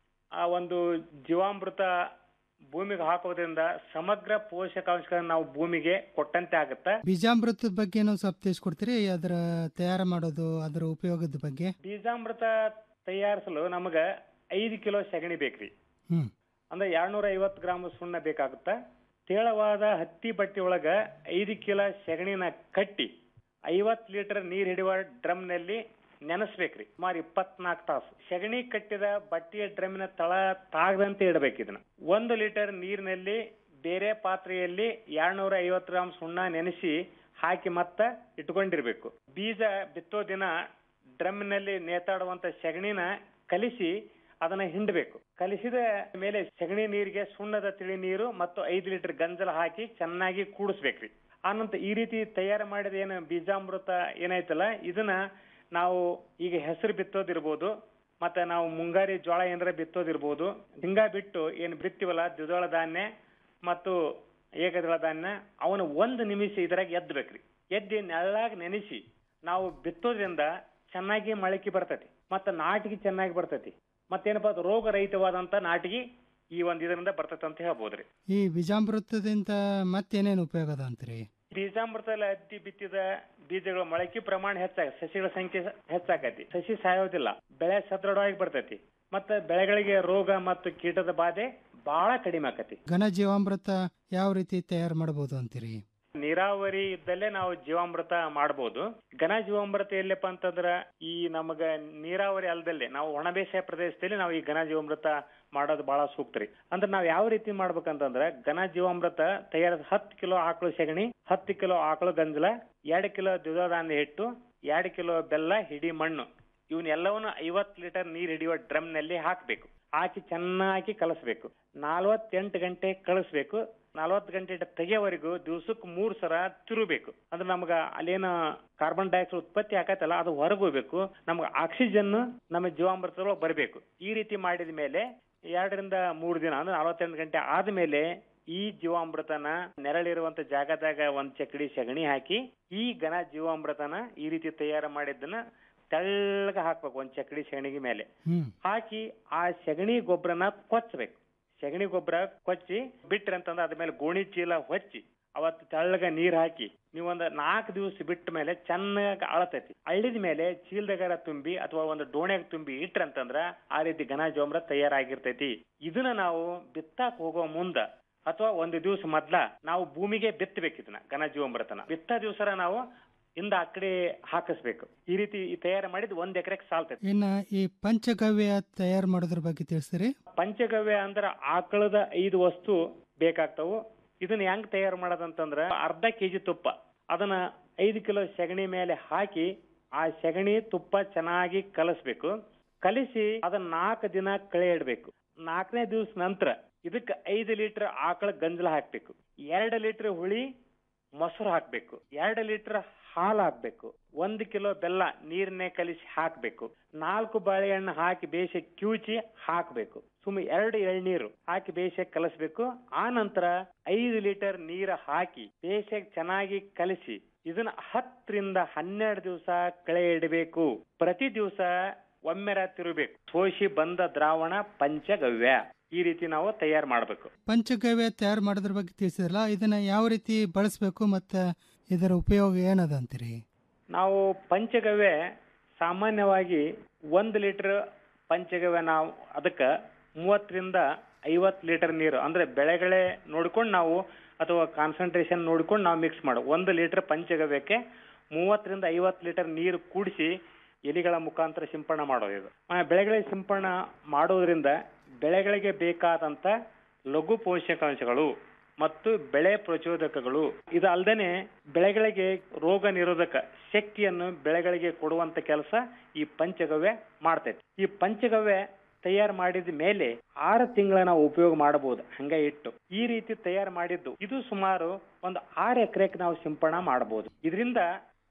ಆ ಒಂದು ಜೀವಾಮೃತ ಭೂಮಿಗೆ ಹಾಕೋದ್ರಿಂದ ಸಮಗ್ರ ಪೋಷಕಾಂಶಗಳನ್ನ ನಾವು ಭೂಮಿಗೆ ಕೊಟ್ಟಂತೆ ಆಗುತ್ತೆ ಬೀಜಾಮೃತದ ಬಗ್ಗೆ ಸ್ವಲ್ಪ ತಿಳಿಸ್ಕೊಡ್ತೀರಿ ಅದರ ತಯಾರು ಮಾಡೋದು ಅದರ ಉಪಯೋಗದ ಬಗ್ಗೆ ಬೀಜಾಮೃತ ತಯಾರಿಸಲು ನಮಗ ಐದು ಕಿಲೋ ಸಗಣಿ ಬೇಕ್ರಿ ಹ್ಮ್ ಅಂದ್ರೆ ಎರಡ್ನೂರ ಐವತ್ತು ಗ್ರಾಮ್ ಸುಣ್ಣ ಬೇಕಾಗುತ್ತ ತೇಳವಾದ ಹತ್ತಿ ಬಟ್ಟೆ ಒಳಗ ಐದು ಕಿಲೋ ಸಗಣಿನ ಕಟ್ಟಿ ಐವತ್ ಲೀಟರ್ ನೀರ್ ಹಿಡಿಯುವ ಡ್ರಮ್ ನಲ್ಲಿ ನೆನೆಸ್ಬೇಕ್ರಿ ಸುಮಾರು ಇಪ್ಪತ್ನಾಲ್ಕು ತಾಸು ಸಗಣಿ ಕಟ್ಟಿದ ಬಟ್ಟೆಯ ಡ್ರಮ್ಮಿನ ತಳ ತಾಗದಂತೆ ಇಡಬೇಕು ಇದನ್ನ ಒಂದು ಲೀಟರ್ ನೀರಿನಲ್ಲಿ ಬೇರೆ ಪಾತ್ರೆಯಲ್ಲಿ ಎರಡ್ನೂರ ಐವತ್ತು ಗ್ರಾಮ್ ಸುಣ್ಣ ನೆನೆಸಿ ಹಾಕಿ ಮತ್ತ ಇಟ್ಕೊಂಡಿರ್ಬೇಕು ಬೀಜ ಬಿತ್ತೋ ದಿನ ಡ್ರಮ್ನಲ್ಲಿ ನೇತಾಡುವಂತ ಸಗಣಿನ ಕಲಿಸಿ ಅದನ್ನ ಹಿಂಡಬೇಕು ಕಲಿಸಿದ ಮೇಲೆ ಸಗಣಿ ನೀರಿಗೆ ಸುಣ್ಣದ ತಿಳಿ ನೀರು ಮತ್ತು ಐದು ಲೀಟರ್ ಗಂಜಲ ಹಾಕಿ ಚೆನ್ನಾಗಿ ಕೂಡಿಸ್ಬೇಕ್ರಿ ಆನಂತರ ಈ ರೀತಿ ತಯಾರು ಮಾಡಿದ ಏನು ಬೀಜಾಮೃತ ಏನೈತಲ್ಲ ಇದನ್ನ ನಾವು ಈಗ ಹೆಸರು ಬಿತ್ತೋದಿರ್ಬೋದು ಮತ್ತೆ ನಾವು ಮುಂಗಾರಿ ಜೋಳ ಏನಾರ ಬಿತ್ತೋದಿರ್ಬೋದು ಹಿಂಗ ಬಿಟ್ಟು ಏನ್ ಬಿತ್ತೀವಲ್ಲ ದ್ವಿದಳ ಧಾನ್ಯ ಮತ್ತು ಏಕದಳ ಧಾನ್ಯ ಅವನು ಒಂದು ನಿಮಿಷ ಇದ್ರಾಗ ಎದ್ದಬೇಕ್ರಿ ಎದ್ದಿ ನೆಳ್ಳಾಗ ನೆನೆಸಿ ನಾವು ಬಿತ್ತೋದ್ರಿಂದ ಚೆನ್ನಾಗಿ ಮೊಳಕೆ ಬರ್ತೈತಿ ಮತ್ತೆ ನಾಟಿಗೆ ಚೆನ್ನಾಗಿ ಬರ್ತೈತಿ ಮತ್ತೇನಪ್ಪ ಅದು ರೋಗ ರಹಿತವಾದಂತ ನಾಟಿಗೆ ಈ ಒಂದ್ ಇದರಿಂದ ಬರ್ತೈತೆ ಅಂತ ಹೇಳ್ಬೋದ್ರಿ ಈ ಬೀಜಾಮೃತದಿಂದ ಮತ್ತೇನೇನು ಉಪಯೋಗ ಅದ ಅಂತ್ರಿ ಬೀಜಾಮೃತದಲ್ಲಿ ಹತ್ತಿ ಬಿತ್ತಿದ ಬೀಜಗಳ ಮೊಳಕೆ ಪ್ರಮಾಣ ಹೆಚ್ಚಾಗ ಸಸಿಗಳ ಸಂಖ್ಯೆ ಹೆಚ್ಚಾಕತಿ ಸಸಿ ಸಾಯೋದಿಲ್ಲ ಬೆಳೆ ಸದೃಢವಾಗಿ ಬರ್ತೈತಿ ಮತ್ತೆ ಬೆಳೆಗಳಿಗೆ ರೋಗ ಮತ್ತು ಕೀಟದ ಬಾಧೆ ಬಹಳ ಕಡಿಮೆ ಆಕತಿ ಘನ ಜೀವಾಮೃತ ಯಾವ ರೀತಿ ತಯಾರು ಮಾಡಬಹುದು ಅಂತೀರಿ ನೀರಾವರಿ ಇದ್ದಲ್ಲೇ ನಾವು ಜೀವಾಮೃತ ಮಾಡಬಹುದು ಘನ ಜೀವಾಮೃತ ಎಲ್ಲಪ್ಪ ಅಂತಂದ್ರ ಈ ನಮಗ ನೀರಾವರಿ ಅಲ್ದಲ್ಲೇ ನಾವು ಒಣ ಬೇಸಾಯ ಪ್ರದೇಶದಲ್ಲಿ ನಾವು ಈ ಘನ ಜೀವಾಮೃತ ಮಾಡೋದು ಬಹಳ ಸೂಕ್ತ ರೀ ಅಂದ್ರೆ ನಾವ್ ಯಾವ ರೀತಿ ಮಾಡ್ಬೇಕಂತಂದ್ರ ಘನ ಜೀವಾಮೃತ ತಯಾರಿಸ ಹತ್ತು ಕಿಲೋ ಆಕಳು ಸೆಗಣಿ ಹತ್ತು ಕಿಲೋ ಆಕಳು ಗಂಜಲ ಎರಡು ಕಿಲೋ ದ್ವಿದಳ ಧಾನ್ಯ ಹಿಟ್ಟು ಎರಡು ಕಿಲೋ ಬೆಲ್ಲ ಹಿಡಿ ಮಣ್ಣು ಇವನ್ನೆಲ್ಲವನ್ನು ಐವತ್ತು ಲೀಟರ್ ನೀರ್ ಹಿಡಿಯುವ ಡ್ರಮ್ ನಲ್ಲಿ ಹಾಕ್ಬೇಕು ಹಾಕಿ ಚೆನ್ನಾಗಿ ಕಲಸ್ಬೇಕು ನಾಲ್ವತ್ತೆಂಟು ಗಂಟೆ ಕಳಿಸ್ಬೇಕು ನಲವತ್ತು ಗಂಟೆ ತೆಗೆಯವರೆಗೂ ದಿವ್ಸಕ್ಕೆ ಮೂರ್ ಸಲ ತಿರುಬೇಕು ಅಂದ್ರೆ ನಮ್ಗ ಅಲ್ಲೇನ ಕಾರ್ಬನ್ ಡೈಆಕ್ಸೈಡ್ ಉತ್ಪತ್ತಿ ಆಕತ್ತಲ್ಲ ಅದು ಹೊರಗೆ ಹೋಗ್ಬೇಕು ನಮ್ಗೆ ಆಕ್ಸಿಜನ್ ನಮ್ಮ ಜೀವಾಮೃತದೊಳಗೆ ಬರಬೇಕು ಈ ರೀತಿ ಮಾಡಿದ ಮೇಲೆ ಎರಡರಿಂದ ಮೂರು ದಿನ ಅಂದ್ರೆ ನಲವತ್ತೆಂಟು ಗಂಟೆ ಆದ್ಮೇಲೆ ಈ ಜೀವಾಮೃತನ ನೆರಳಿರುವಂತ ಜಾಗದಾಗ ಒಂದ್ ಚಕಡಿ ಸಗಣಿ ಹಾಕಿ ಈ ಘನ ಜೀವಾಮೃತನ ಈ ರೀತಿ ತಯಾರು ಮಾಡಿದ್ದನ್ನ ತೆಳ್ಳಗ ಹಾಕ್ಬೇಕು ಒಂದ್ ಚಕಡಿ ಸಗಣಿಗೆ ಮೇಲೆ ಹಾಕಿ ಆ ಸಗಣಿ ಗೊಬ್ಬರನ ಕೊಚ್ಚಬೇಕು ಸಗಣಿ ಗೊಬ್ಬರ ಕೊಚ್ಚಿ ಬಿಟ್ರಿ ಅಂತಂದ್ರೆ ಅದ್ರ ಮೇಲೆ ಗೋಣಿ ಚೀಲ ಹೊಚ್ಚಿ ಅವತ್ತು ತೆಳ್ಳಗ ನೀರ್ ಹಾಕಿ ನೀವೊಂದ್ ನಾಲ್ಕು ದಿವಸ ಬಿಟ್ಟ ಮೇಲೆ ಚೆನ್ನಾಗಿ ಅಳತೈತಿ ಅಳಿದ ಮೇಲೆ ಚೀಲದಾಗಾರ ತುಂಬಿ ಅಥವಾ ಒಂದು ಡೋಣ್ಯಾಗ ತುಂಬಿ ಇಟ್ರಿ ಅಂತಂದ್ರ ಆ ರೀತಿ ಘನ ಜೋಮ್ರ ತಯಾರಾಗಿರ್ತೈತಿ ಇದನ್ನ ನಾವು ಬಿತ್ತಾಕ್ ಹೋಗೋ ಮುಂದ ಅಥವಾ ಒಂದು ದಿವಸ ಮೊದ್ಲ ನಾವು ಭೂಮಿಗೆ ಬಿತ್ತಬೇಕು ಇದನ್ನ ಘನ ಜೀವಾಮೃತನ ಬಿತ್ತ ದಿವಸರ ನಾವು ಇಂದ ಆ ಕಡೆ ಹಾಕಿಸ್ಬೇಕು ಈ ರೀತಿ ಈ ತಯಾರು ಮಾಡಿದ್ ಒಂದ್ ಎಕರೆಗೆ ಸಾಲ್ತೈತಿ ಇನ್ನ ಈ ಪಂಚಗವ್ಯ ತಯಾರು ಮಾಡೋದ್ರ ಬಗ್ಗೆ ತಿಳಿಸ್ತೀರಿ ಪಂಚಗವ್ಯ ಅಂದ್ರ ಆಕಳದ ಐದು ವಸ್ತು ಬೇಕಾಗ್ತಾವು ಇದನ್ನ ಹೆಂಗ್ ತಯಾರು ಮಾಡೋದಂತಂದ್ರ ಅರ್ಧ ಕೆಜಿ ತುಪ್ಪ ಅದನ್ನ ಐದು ಕಿಲೋ ಸಗಣಿ ಮೇಲೆ ಹಾಕಿ ಆ ಸಗಣಿ ತುಪ್ಪ ಚೆನ್ನಾಗಿ ಕಲಸ್ಬೇಕು ಕಲಿಸಿ ಅದನ್ನ ನಾಲ್ಕು ದಿನ ಕಳೆ ಇಡ್ಬೇಕು ನಾಲ್ಕನೇ ದಿವಸ ನಂತರ ಇದಕ್ಕೆ ಐದು ಲೀಟರ್ ಆಕಳ ಗಂಜಲ ಹಾಕ್ಬೇಕು ಎರಡು ಲೀಟರ್ ಹುಳಿ ಮೊಸರು ಹಾಕ್ಬೇಕು ಎರಡು ಲೀಟರ್ ಹಾಲು ಹಾಕ್ಬೇಕು ಒಂದು ಕಿಲೋ ಬೆಲ್ಲ ನೀರನ್ನೇ ಕಲಿಸಿ ಹಾಕ್ಬೇಕು ನಾಲ್ಕು ಬಾಳೆಹಣ್ಣು ಹಾಕಿ ಬೇಯಿಸಿ ಕ್ಯೂಚಿ ಹಾಕ್ಬೇಕು ಸುಮ್ಮ ಎರಡು ಎಳ್ನೀರು ಹಾಕಿ ಬೇಯಿಸಿ ಕಲಸ್ಬೇಕು ಆ ನಂತರ ಐದು ಲೀಟರ್ ನೀರು ಹಾಕಿ ಬೇಯಿಸಿ ಚೆನ್ನಾಗಿ ಕಲಿಸಿ ಇದನ್ನ ಹತ್ತರಿಂದ ಹನ್ನೆರಡು ದಿವಸ ಕಳೆ ಇಡಬೇಕು ಪ್ರತಿ ದಿವಸ ಒಮ್ಮೆರ ತಿರುಬೇಕು ಸೋಸಿ ಬಂದ ದ್ರಾವಣ ಪಂಚಗವ್ಯ ಈ ರೀತಿ ನಾವು ತಯಾರು ಮಾಡಬೇಕು ಪಂಚಗವ್ಯ ತಯಾರು ಮಾಡೋದ್ರ ಬಗ್ಗೆ ತಿಳಿಸಿದ್ರಲ್ಲ ಇದನ್ನ ಯಾವ ರೀತಿ ಬಳಸಬೇಕು ಮತ್ತು ಇದರ ಉಪಯೋಗ ಏನದ ಅಂತೀರಿ ನಾವು ಪಂಚಗವ್ಯ ಸಾಮಾನ್ಯವಾಗಿ ಒಂದು ಲೀಟರ್ ಪಂಚಗವ್ಯ ನಾವು ಅದಕ್ಕೆ ಮೂವತ್ತರಿಂದ ಐವತ್ತು ಲೀಟರ್ ನೀರು ಅಂದ್ರೆ ಬೆಳೆಗಳೇ ನೋಡ್ಕೊಂಡು ನಾವು ಅಥವಾ ಕಾನ್ಸಂಟ್ರೇಷನ್ ನೋಡ್ಕೊಂಡು ನಾವು ಮಿಕ್ಸ್ ಮಾಡೋ ಒಂದು ಲೀಟರ್ ಪಂಚಗವ್ಯಕ್ಕೆ ಮೂವತ್ತರಿಂದ ಐವತ್ತು ಲೀಟರ್ ನೀರು ಕೂಡಿಸಿ ಎಲಿಗಳ ಮುಖಾಂತರ ಸಿಂಪಡಣೆ ಮಾಡೋದು ಇದು ಆ, ಬೆಳೆಗಳಿಗೆ ಸಿಂಪಡಣೆ ಮಾಡೋದ್ರಿಂದ ಬೆಳೆಗಳಿಗೆ ಬೇಕಾದಂತ ಲಘು ಪೋಷಕಾಂಶಗಳು ಮತ್ತು ಬೆಳೆ ಪ್ರಚೋದಕಗಳು ಇದು ಅಲ್ಲದೆ ಬೆಳೆಗಳಿಗೆ ರೋಗ ನಿರೋಧಕ ಶಕ್ತಿಯನ್ನು ಬೆಳೆಗಳಿಗೆ ಕೊಡುವಂತ ಕೆಲಸ ಈ ಪಂಚಗವ್ಯ ಮಾಡ್ತೈತಿ ಈ ಪಂಚಗವ್ಯ ತಯಾರು ಮಾಡಿದ ಮೇಲೆ ಆರು ತಿಂಗಳ ನಾವು ಉಪಯೋಗ ಮಾಡಬಹುದು ಹಂಗ ಇಟ್ಟು ಈ ರೀತಿ ತಯಾರು ಮಾಡಿದ್ದು ಇದು ಸುಮಾರು ಒಂದು ಆರು ಎಕರೆಗೆ ನಾವು ಸಿಂಪಡಣೆ ಮಾಡಬಹುದು ಇದರಿಂದ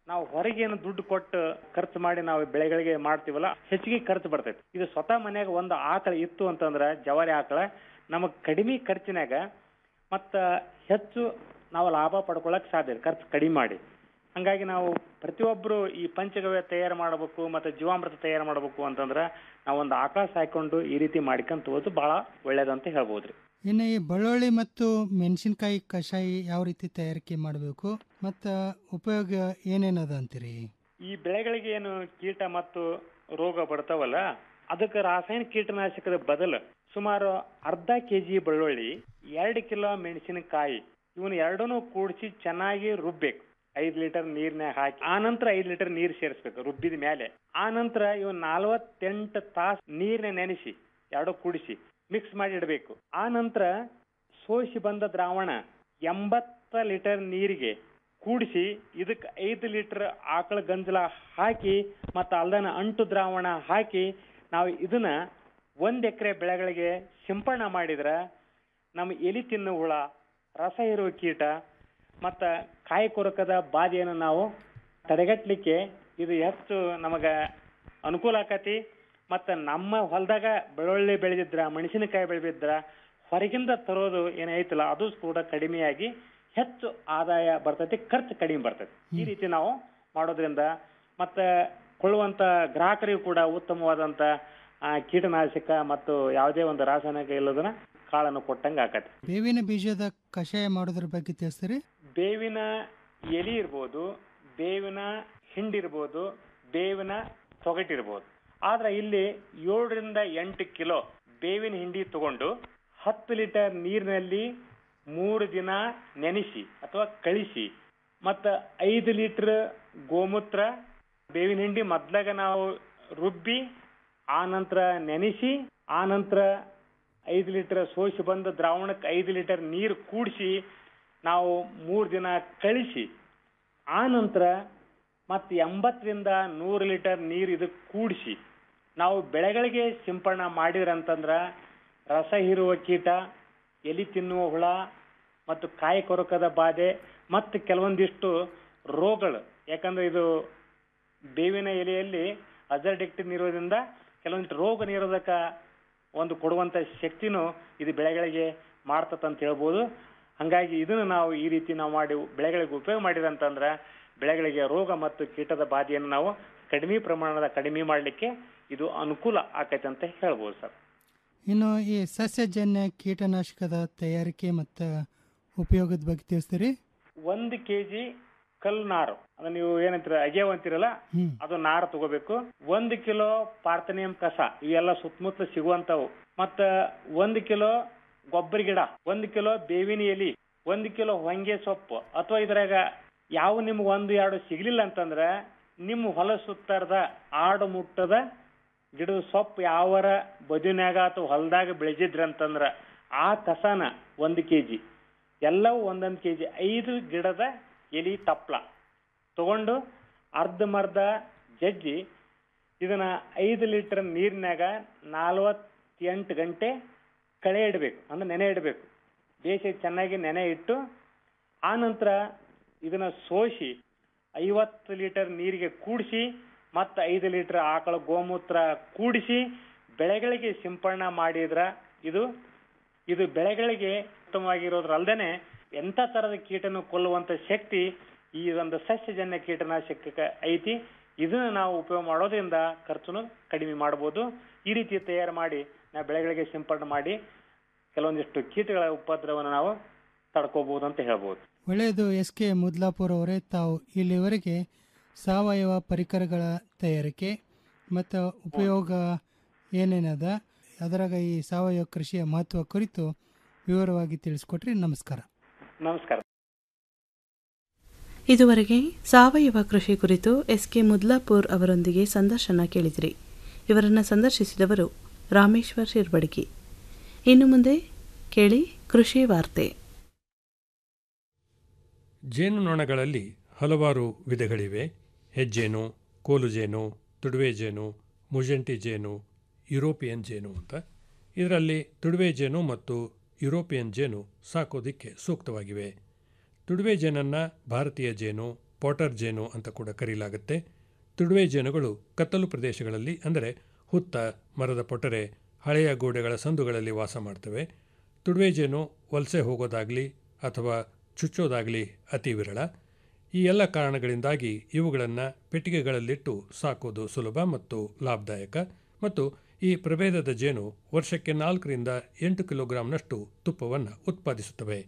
ನಾವು ಹೊರಗೇನು ದುಡ್ಡು ಕೊಟ್ಟು ಖರ್ಚು ಮಾಡಿ ನಾವು ಬೆಳೆಗಳಿಗೆ ಮಾಡ್ತೀವಲ್ಲ ಹೆಚ್ಚಿಗೆ ಖರ್ಚು ಬರ್ತೈತಿ ಇದು ಸ್ವತಃ ಮನ್ಯಾಗ ಒಂದು ಆಕಳ ಇತ್ತು ಅಂತಂದ್ರ ಜವಾರಿ ಆಕಳ ನಮಗ್ ಕಡಿಮೆ ಖರ್ಚಿನಾಗ ಮತ್ತ ಹೆಚ್ಚು ನಾವು ಲಾಭ ಪಡ್ಕೊಳಕ್ ಸಾಧ್ಯ ಇದೆ, ಖರ್ಚು ಕಡಿಮೆ ಮಾಡಿ ಹಂಗಾಗಿ ನಾವು ಪ್ರತಿಯೊಬ್ಬರು ಈ ಪಂಚಗವ್ಯ ತಯಾರು ಮಾಡಬೇಕು ಮತ್ತೆ ಜೀವಾಮೃತ ತಯಾರು ಮಾಡಬೇಕು ಅಂತಂದ್ರ ನಾವು ಒಂದು ಆಕಳ ಸಾಕೊಂಡು ಈ ರೀತಿ ಮಾಡ್ಕೊಂತ ಹೋದು ಬಹಳ ಒಳ್ಳೇದಂತ ಹೇಳ್ಬೋದ್ರಿ ಇನ್ನು ಈ ಬೆಳ್ಳುಳ್ಳಿ ಮತ್ತು ಮೆಣಸಿನಕಾಯಿ ಕಷಾಯ ಯಾವ ರೀತಿ ತಯಾರಿಕೆ ಮಾಡಬೇಕು ಮತ್ತು ಉಪಯೋಗ ಏನೇನದ ಅಂತೀರಿ ಈ ಬೆಳೆಗಳಿಗೆ ಏನು ಕೀಟ ಮತ್ತು ರೋಗ ಬರ್ತಾವಲ್ಲ ಅದಕ್ಕೆ ರಾಸಾಯನಿಕ ಕೀಟನಾಶಕದ ಬದಲು ಸುಮಾರು ಅರ್ಧ ಕೆಜಿ ಬೆಳ್ಳುಳ್ಳಿ ಎರಡು ಕಿಲೋ ಮೆಣಸಿನಕಾಯಿ ಇವನ್ ಎರಡನ್ನೂ ಕೂಡಿಸಿ ಚೆನ್ನಾಗಿ ರುಬ್ಬೇಕು ಐದ್ ಲೀಟರ್ ನೀರ್ನ್ಯಾಗ ಹಾಕಿ ಆ ನಂತರ ಐದ್ ಲೀಟರ್ ನೀರ್ ಸೇರಿಸ್ಬೇಕು ರುಬ್ಬಿದ ಮೇಲೆ ಆ ನಂತರ ಇವನ್ ನಲ್ವತ್ತೆಂಟು ತಾಸು ನೀರ್ನ ನೆನೆಸಿ ಎರಡು ಕೂಡಿಸಿ ಮಿಕ್ಸ್ ಮಾಡಿ ಇಡಬೇಕು ಆ ನಂತರ ಸೋಸಿ ಬಂದ ದ್ರಾವಣ ಎಂಬತ್ತ ಲೀಟರ್ ನೀರಿಗೆ ಕೂಡಿಸಿ ಇದಕ್ಕೆ ಐದು ಲೀಟರ್ ಆಕಳ ಗಂಜಲ ಹಾಕಿ ಮತ್ತು ಅಲ್ದನ ಅಂಟು ದ್ರಾವಣ ಹಾಕಿ ನಾವು ಇದನ್ನ ಒಂದ್ ಎಕರೆ ಬೆಳೆಗಳಿಗೆ ಸಿಂಪಡಣೆ ಮಾಡಿದ್ರ ನಮ್ಮ ಎಲಿ ತಿನ್ನು ಹುಳ ರಸ ಇರುವ ಕೀಟ ಮತ್ತ ಕಾಯಿ ಕೊರಕದ ಬಾಧೆಯನ್ನು ನಾವು ತಡೆಗಟ್ಟಲಿಕ್ಕೆ ಇದು ಹೆಚ್ಚು ನಮಗ ಅನುಕೂಲ ಆಕತಿ ಮತ್ತ ನಮ್ಮ ಹೊಲದಾಗ ಬೆಳ್ಳುಳ್ಳಿ ಬೆಳೆದಿದ್ರ ಮೆಣಸಿನಕಾಯಿ ಬೆಳೆದಿದ್ರ ಹೊರಗಿಂದ ತರೋದು ಏನೈತಲ್ಲ ಅದು ಕೂಡ ಕಡಿಮೆಯಾಗಿ ಹೆಚ್ಚು ಆದಾಯ ಬರ್ತೈತಿ ಖರ್ಚು ಕಡಿಮೆ ಬರ್ತೈತಿ ಈ ರೀತಿ ನಾವು ಮಾಡೋದ್ರಿಂದ ಮತ್ತೆ ಕೊಳ್ಳುವಂತ ಗ್ರಾಹಕರಿಗೂ ಕೂಡ ಉತ್ತಮವಾದಂತ ಆ, ಕೀಟನಾಶಕ ಮತ್ತು ಯಾವುದೇ ಒಂದು ರಾಸಾಯನಿಕ ಇಲ್ಲದನ್ನ ಕಾಳನ್ನು ಕೊಟ್ಟಂಗ ಆಕತಿ ಬೇವಿನ ಬೀಜದ ಕಷಾಯ ಮಾಡೋದ್ರ ಬಗ್ಗೆ ತಿಳಿಸ್ತೀರಿ ಬೇವಿನ ಎಲಿ ಇರ್ಬೋದು ಬೇವಿನ ಹಿಂಡಿರ್ಬೋದು ಬೇವಿನ ತೊಗಟಿರ್ಬೋದು ಆದ್ರೆ ಇಲ್ಲಿ ಏಳರಿಂದ ಎಂಟು ಕಿಲೋ ಬೇವಿನ ಹಿಂಡಿ ತಗೊಂಡು ಹತ್ತು ಲೀಟರ್ ನೀರಿನಲ್ಲಿ ಮೂರು ದಿನ ನೆನೆಸಿ ಅಥವಾ ಕಳಿಸಿ ಮತ್ತ ಐದು ಲೀಟರ್ ಗೋಮೂತ್ರ ಬೇವಿನ ಹಿಂಡಿ ಮೊದ್ಲಾಗ ನಾವು ರುಬ್ಬಿ ಆ ನಂತರ ನೆನೆಸಿ ಆ ನಂತರ ಐದು ಲೀಟರ್ ಸೋಸಿ ಬಂದ ದ್ರಾವಣಕ್ಕೆ ಐದು ಲೀಟರ್ ನೀರು ಕೂಡಿಸಿ ನಾವು ಮೂರು ದಿನ ಕಳಿಸಿ ಆ ನಂತರ ಮತ್ತೆ ಎಂಬತ್ತರಿಂದ ನೂರು ಲೀಟರ್ ನೀರು ಇದಕ್ಕೆ ಕೂಡಿಸಿ ನಾವು ಬೆಳೆಗಳಿಗೆ ಸಿಂಪಡಣೆ ಮಾಡಿದ್ರಂತಂದ್ರ ರಸ ಹೀರುವ ಕೀಟ ಎಲಿ ತಿನ್ನುವ ಹುಳ ಮತ್ತು ಕಾಯಿ ಕೊರಕದ ಬಾಧೆ ಮತ್ತು ಕೆಲವೊಂದಿಷ್ಟು ರೋಗಗಳು ಯಾಕಂದ್ರೆ ಇದು ಬೇವಿನ ಎಲೆಯಲ್ಲಿ ಅಜರ್ಡಿಕ್ಟಿನ್ ಇರೋದ್ರಿಂದ ಕೆಲವೊಂದಿಷ್ಟು ರೋಗ ನಿರೋಧಕ ಒಂದು ಕೊಡುವಂತ ಶಕ್ತಿನೂ ಇದು ಬೆಳೆಗಳಿಗೆ ಮಾಡ್ತದಂತ ಹೇಳ್ಬೋದು ಹಂಗಾಗಿ ಇದನ್ನು ನಾವು ಈ ರೀತಿ ನಾವು ಮಾಡಿ ಬೆಳೆಗಳಿಗೆ ಉಪಯೋಗ ಮಾಡಿದಂತಂದ್ರ ಬೆಳೆಗಳಿಗೆ ರೋಗ ಮತ್ತು ಕೀಟದ ಬಾಧೆಯನ್ನು ನಾವು ಕಡಿಮೆ ಪ್ರಮಾಣದ ಕಡಿಮೆ ಮಾಡಲಿಕ್ಕೆ ಇದು ಅನುಕೂಲ ಆಕೈತೆ ಅಂತ ಹೇಳ್ಬೋದು ಸರ್ ಇನ್ನು ಈ ಸಸ್ಯಜನ್ಯ ಕೀಟನಾಶಕದ ತಯಾರಿಕೆ ಮತ್ತು ಉಪಯೋಗದ ಬಗ್ಗೆ ತಿಳಿಸ್ತೀರಿ ಒಂದು ಕೆಜಿ ಕಲ್ ನಾರು ಅಂದ್ರೆ ನೀವು ಏನಂತೀರ ಅಗೆಯವ್ ಅಂತೀರಲ್ಲ ಹ್ಮ್. ಅದು ನಾರು ತಗೋಬೇಕು ಒಂದು ಕಿಲೋ ಪಾರ್ಥನಿಯಂ ಕಸ ಇವೆಲ್ಲ ಸುತ್ತಮುತ್ತ ಸಿಗುವಂತವು ಮತ್ತ ಒಂದು ಕಿಲೋ ಗೊಬ್ಬರ ಗಿಡ ಒಂದು ಕಿಲೋ ಬೇವಿನ ಎಲಿ ಒಂದು ಕಿಲೋ ಹೊಂಗೆ ಸೊಪ್ಪು ಅಥವಾ ಇದ್ರಾಗ ಯಾವ ನಿಮ್ಗೆ ಒಂದು ಎರಡು ಸಿಗ್ಲಿಲ್ಲ ಅಂತಂದ್ರ ನಿಮ್ಮ ಹೊಲ ಸುತ್ತಾರದ ಆಡು ಮುಟ್ಟದ ಗಿಡದ ಸೊಪ್ಪು ಯಾವರ ಬದುನ್ಯಾಗ ಅಥವಾ ಹೊಲದಾಗ ಬೆಳೆದಿದ್ರಿ ಅಂತಂದ್ರ ಆ ಕಸನ ಒಂದು ಕೆಜಿ ಎಲ್ಲವೂ ಒಂದೊಂದು ಕೆಜಿ ಐದು ಗಿಡದ ಎಲಿ ತಪ್ಲ ತಗೊಂಡು ಅರ್ಧಮರ್ಧ ಜಜ್ಜಿ ಇದನ್ನ ಐದು ಲೀಟರ್ ನೀರಿನಾಗ ನಲವತ್ತೆಂಟು ಗಂಟೆ ಕಳೆ ಇಡಬೇಕು ಅಂದ್ರೆ ನೆನೆ ಇಡಬೇಕು ಬೇಸಿ ಚೆನ್ನಾಗಿ ನೆನೆ ಇಟ್ಟು ಆ ನಂತರ ಇದನ್ನ ಸೋಸಿ ಐವತ್ತು ಲೀಟರ್ ನೀರಿಗೆ ಕೂಡಿಸಿ ಮತ್ತು ಐದು ಲೀಟರ್ ಆಕಳ ಗೋಮೂತ್ರ ಕೂಡಿಸಿ ಬೆಳೆಗಳಿಗೆ ಸಿಂಪಡಣೆ ಮಾಡಿದ್ರ ಇದು ಇದು ಬೆಳೆಗಳಿಗೆ ಉತ್ತಮವಾಗಿರೋದ್ರಲ್ದೇನೆ ಎಂಥ ತರದ ಕೀಟನು ಕೊಲ್ಲುವಂತ ಶಕ್ತಿ ಈ ಒಂದು ಸಸ್ಯಜನ್ಯ ಕೀಟನಾಶಕಕ್ಕೆ ಐತಿ ಇದನ್ನ ನಾವು ಉಪಯೋಗ ಮಾಡೋದ್ರಿಂದ ಖರ್ಚುನು ಕಡಿಮೆ ಮಾಡಬಹುದು ಈ ರೀತಿ ತಯಾರು ಮಾಡಿ ನಾವು ಬೆಳೆಗಳಿಗೆ ಸಿಂಪಡಣೆ ಮಾಡಿ ಕೆಲವೊಂದಿಷ್ಟು ಕೀಟಗಳ ಉಪದ್ರವವನ್ನು ನಾವು ತಡ್ಕೋಬಹುದು ಅಂತ ಹೇಳ್ಬೋದು ಒಳ್ಳೆಯದು ಎಸ್ ಕೆ ಮುದ್ಲಾಪುರ್ ಅವರೇ ತಾವು ಇಲ್ಲಿವರೆಗೆ ಸಾವಯವ ಪರಿಕರಗಳ ತಯಾರಿಕೆ ಮತ್ತು ಉಪಯೋಗ ಏನೇನದ ಅದರಾಗ ಈ ಸಾವಯವ ಕೃಷಿಯ ಮಹತ್ವ ಕುರಿತು ವಿವರವಾಗಿ ತಿಳಿಸ್ಕೊಟ್ರಿ ನಮಸ್ಕಾರ ನಮಸ್ಕಾರ ಇದುವರೆಗೆ ಸಾವಯವ ಕೃಷಿ ಕುರಿತು ಎಸ್ ಕೆ ಮುದ್ಲಾಪುರ್ ಅವರೊಂದಿಗೆ ಸಂದರ್ಶನ ಕೇಳಿದಿರಿ ಇವರನ್ನು ಸಂದರ್ಶಿಸಿದವರು ರಾಮೇಶ್ವರ್ ಶಿರ್ಬಡಗಿ ಇನ್ನು ಮುಂದೆ ಕೇಳಿ ಕೃಷಿ ವಾರ್ತೆ ಜೇನುನೊಣಗಳಲ್ಲಿ ಹಲವಾರು ವಿಧಗಳಿವೆ ಹೆಜ್ಜೇನು ಕೋಲುಜೇನು ತುಡುವೆ ಜೇನು ಮುಜೆಂಟಿ ಜೇನು ಯುರೋಪಿಯನ್ ಜೇನು ಅಂತ ಇದರಲ್ಲಿ ತುಡುವೆ ಜೇನು ಮತ್ತು ಯುರೋಪಿಯನ್ ಜೇನು ಸಾಕೋದಿಕ್ಕೆ ಸೂಕ್ತವಾಗಿವೆ ತುಡುವೆ ಜೇನನ್ನು ಭಾರತೀಯ ಜೇನು ಪೋಟರ್ ಜೇನು ಅಂತ ಕೂಡ ಕರೆಯಲಾಗುತ್ತೆ ತುಡುವೆ ಜೇನುಗಳು ಕತ್ತಲು ಪ್ರದೇಶಗಳಲ್ಲಿ ಅಂದರೆ ಹುತ್ತ ಮರದ ಪೊಟರೆ ಹಳೆಯ ಗೋಡೆಗಳ ಸಂದುಗಳಲ್ಲಿ ವಾಸ ಮಾಡ್ತವೆ ತುಡುವೆ ಜೇನು ವಲಸೆ ಹೋಗೋದಾಗಲಿ ಅಥವಾ ಚುಚ್ಚೋದಾಗಲಿ ಅತಿ ವಿರಳ ಈ ಎಲ್ಲ ಕಾರಣಗಳಿಂದಾಗಿ ಇವುಗಳನ್ನು ಪೆಟ್ಟಿಗೆಗಳಲ್ಲಿಟ್ಟು ಸಾಕೋದು ಸುಲಭ ಮತ್ತು ಲಾಭದಾಯಕ ಮತ್ತು ಈ ಪ್ರಭೇದದ ಜೇನು ವರ್ಷಕ್ಕೆ ನಾಲ್ಕರಿಂದ ಎಂಟು ಕಿಲೋಗ್ರಾಂನಷ್ಟು ತುಪ್ಪವನ್ನು ಉತ್ಪಾದಿಸುತ್ತವೆ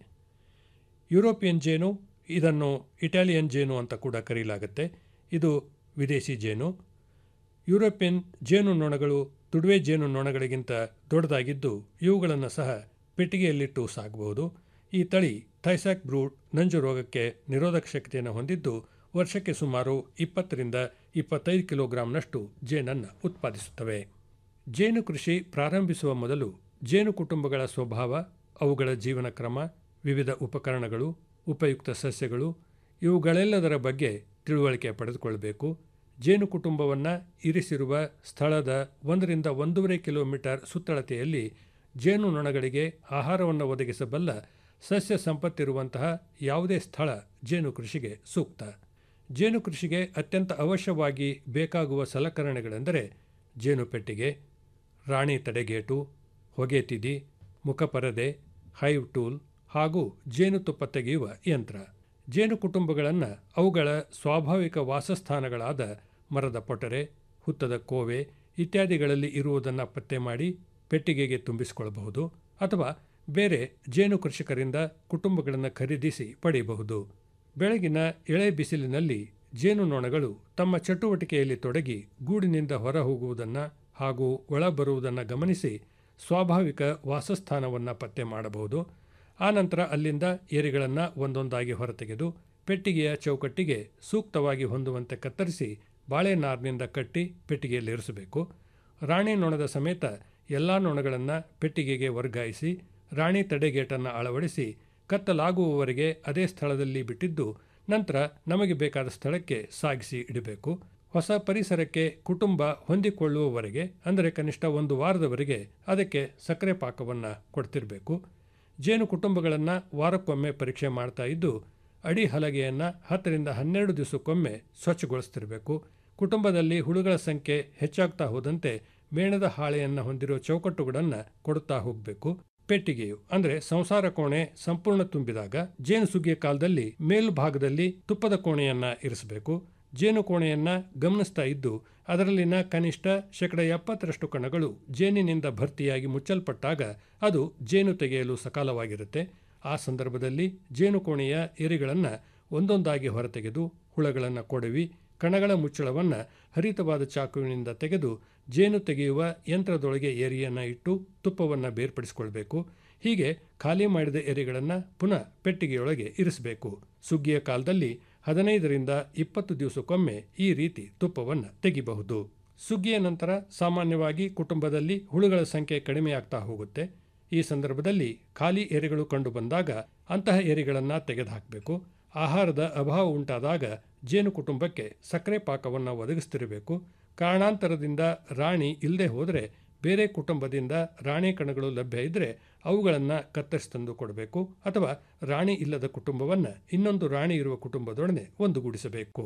ಯುರೋಪಿಯನ್ ಜೇನು ಇದನ್ನು ಇಟಾಲಿಯನ್ ಜೇನು ಅಂತ ಕೂಡ ಕರೆಯಲಾಗುತ್ತೆ ಇದು ವಿದೇಶಿ ಜೇನು ಯುರೋಪಿಯನ್ ಜೇನು ನೊಣಗಳು ತುಡುವೆ ಜೇನು ನೊಣಗಳಿಗಿಂತ ದೊಡ್ಡದಾಗಿದ್ದು ಇವುಗಳನ್ನು ಸಹ ಪೆಟ್ಟಿಗೆಯಲ್ಲಿಟ್ಟು ಸಾಕಬಹುದು ಈ ತಳಿ ಥೈಸಾಕ್ ಬ್ರೂಡ್ ನಂಜು ರೋಗಕ್ಕೆ ನಿರೋಧಕ ಶಕ್ತಿಯನ್ನು ಹೊಂದಿದ್ದು ವರ್ಷಕ್ಕೆ ಸುಮಾರು ಇಪ್ಪತ್ತರಿಂದ ಇಪ್ಪತ್ತೈದು ಕಿಲೋಗ್ರಾಂನಷ್ಟು ಜೇನನ್ನು ಉತ್ಪಾದಿಸುತ್ತವೆ ಜೇನು ಕೃಷಿ ಪ್ರಾರಂಭಿಸುವ ಮೊದಲು ಜೇನು ಕುಟುಂಬಗಳ ಸ್ವಭಾವ ಅವುಗಳ ಜೀವನ ಕ್ರಮ ವಿವಿಧ ಉಪಕರಣಗಳು ಉಪಯುಕ್ತ ಸಸ್ಯಗಳು ಇವುಗಳೆಲ್ಲದರ ಬಗ್ಗೆ ತಿಳುವಳಿಕೆ ಪಡೆದುಕೊಳ್ಳಬೇಕು ಜೇನು ಕುಟುಂಬವನ್ನು ಇರಿಸಿರುವ ಸ್ಥಳದ ಒಂದರಿಂದ ಒಂದೂವರೆ ಕಿಲೋಮೀಟರ್ ಸುತ್ತಳತೆಯಲ್ಲಿ ಜೇನು ನೊಣಗಳಿಗೆ ಆಹಾರವನ್ನು ಒದಗಿಸಬಲ್ಲ ಸಸ್ಯ ಸಂಪತ್ತಿರುವಂತಹ ಯಾವುದೇ ಸ್ಥಳ ಜೇನು ಕೃಷಿಗೆ ಸೂಕ್ತ ಜೇನು ಕೃಷಿಗೆ ಅತ್ಯಂತ ಅವಶ್ಯವಾಗಿ ಬೇಕಾಗುವ ಸಲಕರಣೆಗಳೆಂದರೆ ಜೇನು ಪೆಟ್ಟಿಗೆ ರಾಣಿ ತಡೆಗೇಟು ಹೊಗೆ ತಿದಿ ಮುಖಪರದೆ ಹೈವ್ ಟೂಲ್ ಹಾಗೂ ಜೇನುತುಪ್ಪ ತೆಗೆಯುವ ಯಂತ್ರ ಜೇನು ಕುಟುಂಬಗಳನ್ನು ಅವುಗಳ ಸ್ವಾಭಾವಿಕ ವಾಸಸ್ಥಾನಗಳಾದ ಮರದ ಪೊಟರೆ ಹುತ್ತದ ಕೋವೆ ಇತ್ಯಾದಿಗಳಲ್ಲಿ ಇರುವುದನ್ನು ಪತ್ತೆ ಮಾಡಿ ಪೆಟ್ಟಿಗೆಗೆ ತುಂಬಿಸಿಕೊಳ್ಳಬಹುದು ಅಥವಾ ಬೇರೆ ಜೇನು ಕೃಷಿಕರಿಂದ ಕುಟುಂಬಗಳನ್ನು ಖರೀದಿಸಿ ಪಡೆಯಬಹುದು ಬೆಳಗಿನ ಎಳೆ ಬಿಸಿಲಿನಲ್ಲಿ ಜೇನು ನೊಣಗಳು ತಮ್ಮ ಚಟುವಟಿಕೆಯಲ್ಲಿ ತೊಡಗಿ ಗೂಡಿನಿಂದ ಹೊರ ಹೋಗುವುದನ್ನು ಹಾಗೂ ಒಳ ಬರುವುದನ್ನು ಗಮನಿಸಿ ಸ್ವಾಭಾವಿಕ ವಾಸಸ್ಥಾನವನ್ನು ಪತ್ತೆ ಮಾಡಬಹುದು ಆನಂತರ ಅಲ್ಲಿಂದ ಏರಿಗಳನ್ನು ಒಂದೊಂದಾಗಿ ಹೊರತೆಗೆದು ಪೆಟ್ಟಿಗೆಯ ಚೌಕಟ್ಟಿಗೆ ಸೂಕ್ತವಾಗಿ ಹೊಂದುವಂತೆ ಕತ್ತರಿಸಿ ಬಾಳೆನಾರಿನಿಂದ ಕಟ್ಟಿ ಪೆಟ್ಟಿಗೆಯಲ್ಲಿ ಇರಿಸಬೇಕು ರಾಣಿ ನೊಣದ ಸಮೇತ ಎಲ್ಲ ನೊಣಗಳನ್ನು ಪೆಟ್ಟಿಗೆಗೆ ವರ್ಗಾಯಿಸಿ ರಾಣಿ ತಡೆಗೇಟನ್ನು ಅಳವಡಿಸಿ ಕತ್ತಲಾಗುವವರೆಗೆ ಅದೇ ಸ್ಥಳದಲ್ಲಿ ಬಿಟ್ಟಿದ್ದು ನಂತರ ನಮಗೆ ಬೇಕಾದ ಸ್ಥಳಕ್ಕೆ ಸಾಗಿಸಿ ಇಡಬೇಕು ಹೊಸ ಪರಿಸರಕ್ಕೆ ಕುಟುಂಬ ಹೊಂದಿಕೊಳ್ಳುವವರೆಗೆ ಅಂದರೆ ಕನಿಷ್ಠ ಒಂದು ವಾರದವರೆಗೆ ಅದಕ್ಕೆ ಸಕ್ಕರೆ ಪಾಕವನ್ನು ಕೊಡ್ತಿರಬೇಕು ಜೇನು ಕುಟುಂಬಗಳನ್ನು ವಾರಕ್ಕೊಮ್ಮೆ ಪರೀಕ್ಷೆ ಮಾಡ್ತಾ ಇದ್ದು ಅಡಿ ಹಲಗೆಯನ್ನು ಹತ್ತರಿಂದ ಹನ್ನೆರಡು ದಿವಸಕ್ಕೊಮ್ಮೆ ಸ್ವಚ್ಛಗೊಳಿಸ್ತಿರಬೇಕು ಕುಟುಂಬದಲ್ಲಿ ಹುಳುಗಳ ಸಂಖ್ಯೆ ಹೆಚ್ಚಾಗ್ತಾ ಹೋದಂತೆ ಮೇಣದ ಹಾಳೆಯನ್ನು ಹೊಂದಿರೋ ಚೌಕಟ್ಟುಗಳನ್ನು ಕೊಡುತ್ತಾ ಹೋಗಬೇಕು ಪೆಟ್ಟಿಗೆಯು ಅಂದರೆ ಸಂಸಾರ ಕೋಣೆ ಸಂಪೂರ್ಣ ತುಂಬಿದಾಗ ಜೇನು ಸುಗ್ಗಿಯ ಕಾಲದಲ್ಲಿ ಮೇಲ್ಭಾಗದಲ್ಲಿ ತುಪ್ಪದ ಕೋಣೆಯನ್ನ ಇರಿಸಬೇಕು ಜೇನು ಕೋಣೆಯನ್ನ ಗಮನಿಸ್ತಾ ಇದ್ದು ಅದರಲ್ಲಿನ ಕನಿಷ್ಠ ಶೇಕಡ ಎಪ್ಪತ್ತರಷ್ಟು ಕಣಗಳು ಜೇನಿನಿಂದ ಭರ್ತಿಯಾಗಿ ಮುಚ್ಚಲ್ಪಟ್ಟಾಗ ಅದು ಜೇನು ತೆಗೆಯಲು ಸಕಾಲವಾಗಿರುತ್ತೆ ಆ ಸಂದರ್ಭದಲ್ಲಿ ಜೇನು ಕೋಣೆಯ ಎರಿಗಳನ್ನು ಒಂದೊಂದಾಗಿ ಹೊರತೆಗೆದು ಹುಳಗಳನ್ನು ಕೊಡವಿ ಕಣಗಳ ಮುಚ್ಚಳವನ್ನು ಹರಿತವಾದ ಚಾಕುವಿನಿಂದ ತೆಗೆದು ಜೇನು ತೆಗೆಯುವ ಯಂತ್ರದೊಳಗೆ ಏರಿಯನ್ನು ಇಟ್ಟು ತುಪ್ಪವನ್ನು ಬೇರ್ಪಡಿಸಿಕೊಳ್ಬೇಕು ಹೀಗೆ ಖಾಲಿ ಮಾಡಿದ ಎರೆಗಳನ್ನು ಪುನಃ ಪೆಟ್ಟಿಗೆಯೊಳಗೆ ಇರಿಸಬೇಕು ಸುಗ್ಗಿಯ ಕಾಲದಲ್ಲಿ ಹದಿನೈದರಿಂದ ಇಪ್ಪತ್ತು ದಿವಸಕ್ಕೊಮ್ಮೆ ಈ ರೀತಿ ತುಪ್ಪವನ್ನು ತೆಗಿಬಹುದು ಸುಗ್ಗಿಯ ನಂತರ ಸಾಮಾನ್ಯವಾಗಿ ಕುಟುಂಬದಲ್ಲಿ ಹುಳುಗಳ ಸಂಖ್ಯೆ ಕಡಿಮೆಯಾಗ್ತಾ ಹೋಗುತ್ತೆ ಈ ಸಂದರ್ಭದಲ್ಲಿ ಖಾಲಿ ಎರೆಗಳು ಕಂಡು ಬಂದಾಗ ಅಂತಹ ಎರೆಗಳನ್ನು ತೆಗೆದುಹಾಕಬೇಕು ಆಹಾರದ ಅಭಾವ ಉಂಟಾದಾಗ ಜೇನು ಕುಟುಂಬಕ್ಕೆ ಸಕ್ಕರೆ ಪಾಕವನ್ನು ಒದಗಿಸ್ತಿರಬೇಕು ಕಾರಣಾಂತರದಿಂದ ರಾಣಿ ಇಲ್ಲದೆ ಹೋದರೆ ಬೇರೆ ಕುಟುಂಬದಿಂದ ರಾಣಿ ಕಣಗಳು ಲಭ್ಯ ಇದ್ದರೆ ಅವುಗಳನ್ನು ಕತ್ತರಿಸಿ ತಂದು ಕೊಡಬೇಕು ಅಥವಾ ರಾಣಿ ಇಲ್ಲದ ಕುಟುಂಬವನ್ನು ಇನ್ನೊಂದು ರಾಣಿ ಇರುವ ಕುಟುಂಬದೊಡನೆ ಒಂದುಗೂಡಿಸಬೇಕು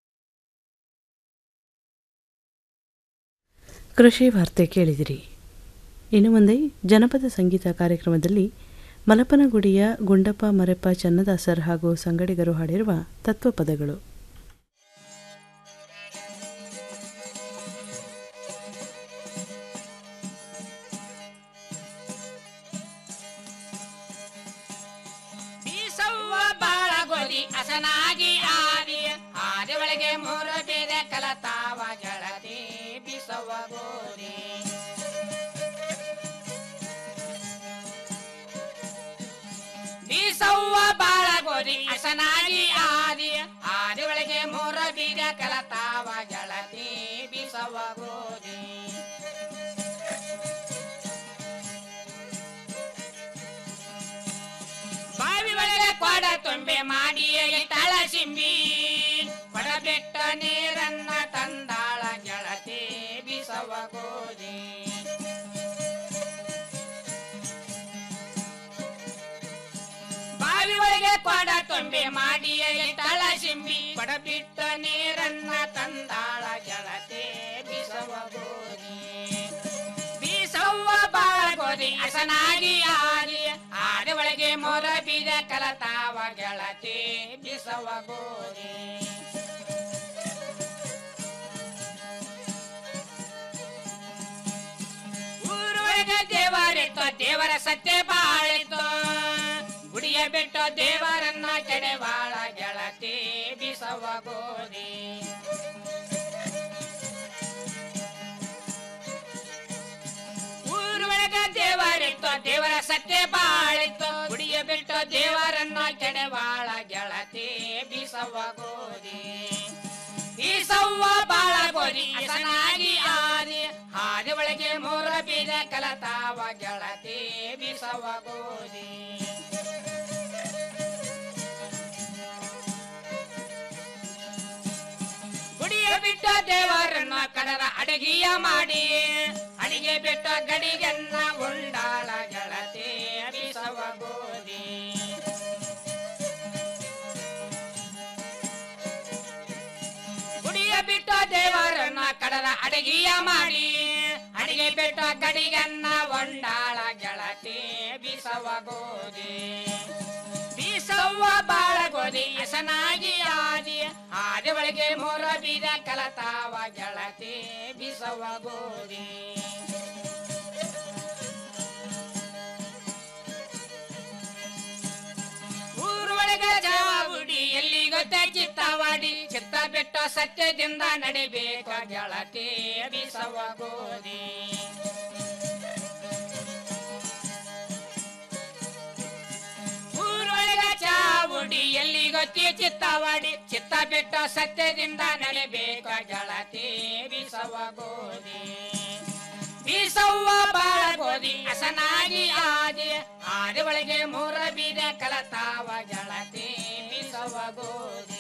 ಕೃಷಿ ವಾರ್ತೆ ಕೇಳಿದಿರಿ ಇನ್ನು ಮುಂದೆ ಜನಪದ ಸಂಗೀತ ಕಾರ್ಯಕ್ರಮದಲ್ಲಿ ಮಲಪನಗುಡಿಯ ಗುಂಡಪ್ಪ ಮರೆಪ್ಪ ಚನ್ನದಾಸರ್ ಹಾಗೂ ಸಂಗಡಿಗರು ಹಾಡಿರುವ ತತ್ವಪದಗಳು ಬೀಸವ್ವ ಬಾಳ ಗೋಧಿ ಹಸನಾಗಿ ಆದಿ ಆದಿ ಒಳಗೆ ಮೂರು ಬೇರೆ ಕಲತಾವ ಗೆಳತಿ ಬೀಸವ್ವ ಗೋಧಿ ಬೀಸವ್ವ ಬಾಳ ಗೋಧಿ ಹಸನಾಗಿ ಆದಿ ಆದಿ ಒಳಗೆ ಮೂರು ಬೀಜ ಕಲತಾವ ಗೆಳತಿ ಬೀಸವ್ವ ಗೋಧಿ ಬಾವಿ ಒಳಗೆ ಕೊಡ ತುಂಬೆ ಮಾಡಿ ತಾಳ ಸಿಂಬಿ ಕೊಡ ಬಿಟ್ಟ ನೀರನ್ನ ತಂದಾಳ ಗೆಳತಿ ಬೀಸವ ಗೋಧಿ ಬಾವಿ ಒಳಗೆ ಕೊಡ ತುಂಬಿ ಮಾಡಿಯ ಇಟ್ಟಳ ಸಿಂಬಿ ಕೊಡ ಬಿಟ್ಟ ನೀರನ್ನ ತಂದಾಳ ಗೆಳತಿ ಬಿಸವ ಗೋರಿ ಬೀಸವ್ವ ಬಾಳ ಗೋರಿ ಹಸನಾಗಿ ಆರಿ ಆದ ಒಳಗೆ ಮೊರ ಬೀಜ ಕಲತಾವ ಗೆಳತಿ ಬಿಸವ ಗೋರಿ ಊರೊಳಗ ದೇವರಿತ್ತು ದೇವರ ಸತ್ಯ ಬಾಳಿತ್ತು ಗುಡಿಯ ಬಿಟ್ಟು ದೇವರನ್ನ ಕೆಡೆವಾಳ ಗೆಳತಿ ಬಿಸವ ಗೋರಿ ಊರೊಳಗ ದೇವರಿತ್ತು ದೇವರ ಸತ್ಯ ಬಾಳಿತ್ತು ಗುಡಿಯ ಬಿಟ್ಟು ದೇವರನ್ನ ಕೆಡೆವಾಳ ಗೆಳತಿ ಬಿಸವ ಗೋರಿ ಬೀಸವ್ವ ಬಾಳ ಗೋರಿ ಹಸನಾಗಿ ಆರಿ ಹಾದಿ ಒಳಗೆ ಮೂರ ಬೀಜ ಕಲತಾವ ಗೆಳತಿ ಬೀಸವ ಗೋರಿ ಗುಡಿಯ ಬಿಟ್ಟ ದೇವರನ್ನ ಕಡರ ಅಡಗಿಯ ಮಾಡಿ ಅಡಿಗೆ ಬಿಟ್ಟ ಗಡಿಗೆನ್ನ ಉಂಡಾಳ ಗೆಳತಿ ಬೀಸವ ಗೋರಿ ಗುಡಿಯ ಬಿಟ್ಟ ದೇವರನ್ನ ಕಡರ ಅಡಗಿಯ ಮಾಡಿ ಅಡಿಗೆ ಬಿಟ್ಟ ಗಡಿಗನ್ನ ಒಂಡಾಳ ಗೆಳತಿ ಬೀಸವ ಗೋದಿ ಬೀಸವ್ವ ಬಾಳ ಗೋದಿ ಹಸನಾಗಿ ಆದಿ ಆದಿ ಒಳಗೆ ಮೊರ ಬೀದ ಕಲತಾವ ಗೆಳತಿ ಬೀಸವ ಗೋದಿ ಊರೊಳಗ ಜಾವುಡಿ ಎಲ್ಲಿ ಗೊತ್ತ ಚಿತ್ತವಾಡಿ ಚಿತ್ತ ಬಿಟ್ಟು ಸತ್ಯದಿಂದ ನಡಿಬೇಕು ಗೆಳತಿ ಬೀಸವ ಗೋದಿ ಊರೊಳಗ ಚಾವುಡಿ ಎಲ್ಲಿ ಗೊತ್ತಿ ಚಿತ್ತವಾಡಿ ಚಿತ್ತ ಬಿಟ್ಟು ಸತ್ಯದಿಂದ ನಡಿಬೇಕು ಗೆಳತಿ ಬೀಸವ ಗೋದಿ ಬೀಸವ್ವ ಬಾಳ ಗೋದಿ ಹಸನಾಗಿ ಆದಿ ಆದಿ ಒಳಗೆ ಮೂರ ಬೀದ ಕಲತಾವ ಗೆಳತಿ ಬೀಸವ ಗೋದಿ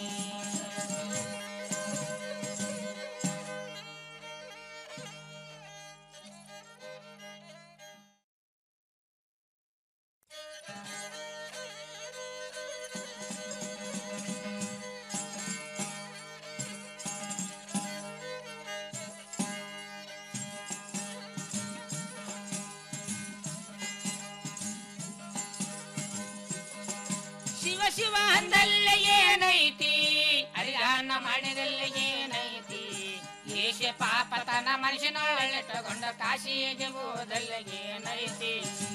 ಶಿವ ಶಿವ ಅಂದಲ್ಲ ಏನೈತಿ ಅರಿಗಾನ ಮಾಡಿದಲ್ಲ ಏನೈತಿ ಏಷ ಪಾಪತನ ಮನುಷ್ಯನೊಳ್ಳಿಟ್ಟುಕೊಂಡ ಕಾಶಿಗೆ ಹೋದಲ್ಲ ಏನೈತಿ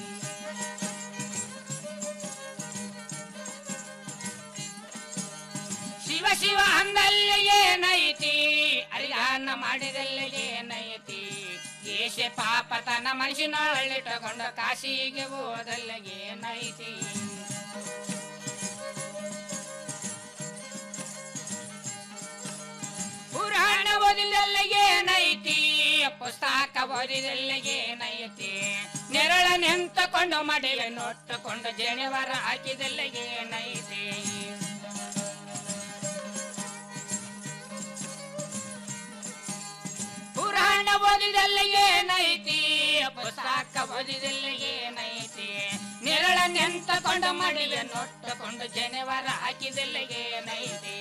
ಶಿವ ಶಿವ ಅಂದಲ್ಲ ಏನೈತಿ ಅರಿಗಾನ ಮಾಡಿದಲ್ಲ ಏನೈತಿ ಏಷ ಪಾಪತನ ಮನುಷ್ಯನೊಳ್ಳಿಟ್ಟುಕೊಂಡ ಕಾಶಿಗೆ ಹೋದಲ್ಲ ಏನೈತಿ ಪುರಾಣ ಓದಿದಲ್ಲ ಏನೈತಿ ಪುಸ್ತಕ ಓದಿದಲ್ಲ ಏನೈತಿ ನೆರಳ ನಿಂತಕೊಂಡು ಮಡಿವೆ ನೋಟ್ಟುಕೊಂಡು ಜನಿವಾರ ಹಾಕಿದಲ್ಲ ಏನೈತಿ ಪುರಾಣ ಓದಿದಲ್ಲ ಏನೈತಿ ಪುಸ್ತಕ ಓದಿದಲ್ಲ ಏನೈತಿ ನೆರಳ ನಿಂತಕೊಂಡು ಮಡಿವೆ ನೋಟ್ಟುಕೊಂಡು ಜನಿವಾರ ಹಾಕಿದಲ್ಲ ಏನೈತಿ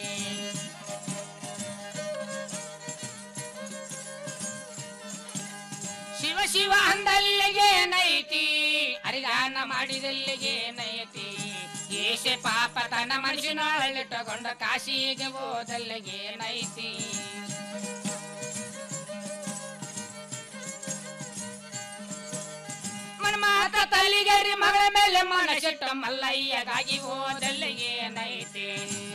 ಶಿವ ಶಿವ ಅಂದಲ್ಲ ಏನೈತಿ ಅರಿಗಾನ ಮಾಡಿದಲ್ಲ ಏನೈತಿ ಏಷೆ ಪಾಪ ತನ್ನ ಮನುಷ್ಯನೊಳ್ಳಿಟ್ಟುಕೊಂಡು ಕಾಶಿಗೆ ಹೋದಲ್ಲ ಏನೈತಿ ಮನ ಮಾತ ತಲಿಗರಿ ಮಗಳ ಮೇಲೆ ಮನಸಿಟ್ಟ ಮಲ್ಲಯ್ಯಗಾಗಿ ಹೋದಲ್ಲ ಏನೈತಿ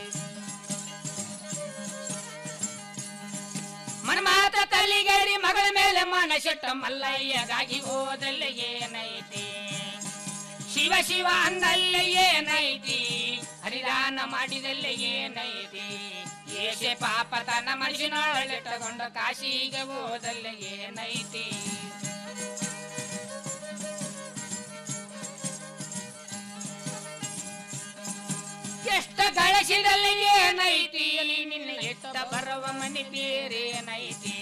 ಮನ ಮಾತ ತಲಿಗರಿ ಮಗಳ ಮೇಲೆ ಮನಸಿಟ್ಟ ಮಲ್ಲಯ್ಯಗಾಗಿ ಹೋದಲ್ಲ ಏನೈತಿ ಶಿವ ಶಿವ ಅಂದಲ್ಲ ಏನೈತಿ ಹರಿದಾನ ಮಾಡಿದಲ್ಲ ಏನೈತಿ ಏಷೆ ಪಾಪ ತನ್ನ ಮನುಷ್ಯನೊಳ್ಳಿಟ್ಟುಕೊಂಡು ಕಾಶಿಗೆ ಹೋದಲ್ಲ ಏನೈತಿ ಎಷ್ಟ ಗಳಿಸಿದಲ್ಲಿ ಏನೈತಿ ನಿನ್ನ ಎಷ್ಟ ಬರುವ ಮನೆ ಬೇರೇನೈತಿ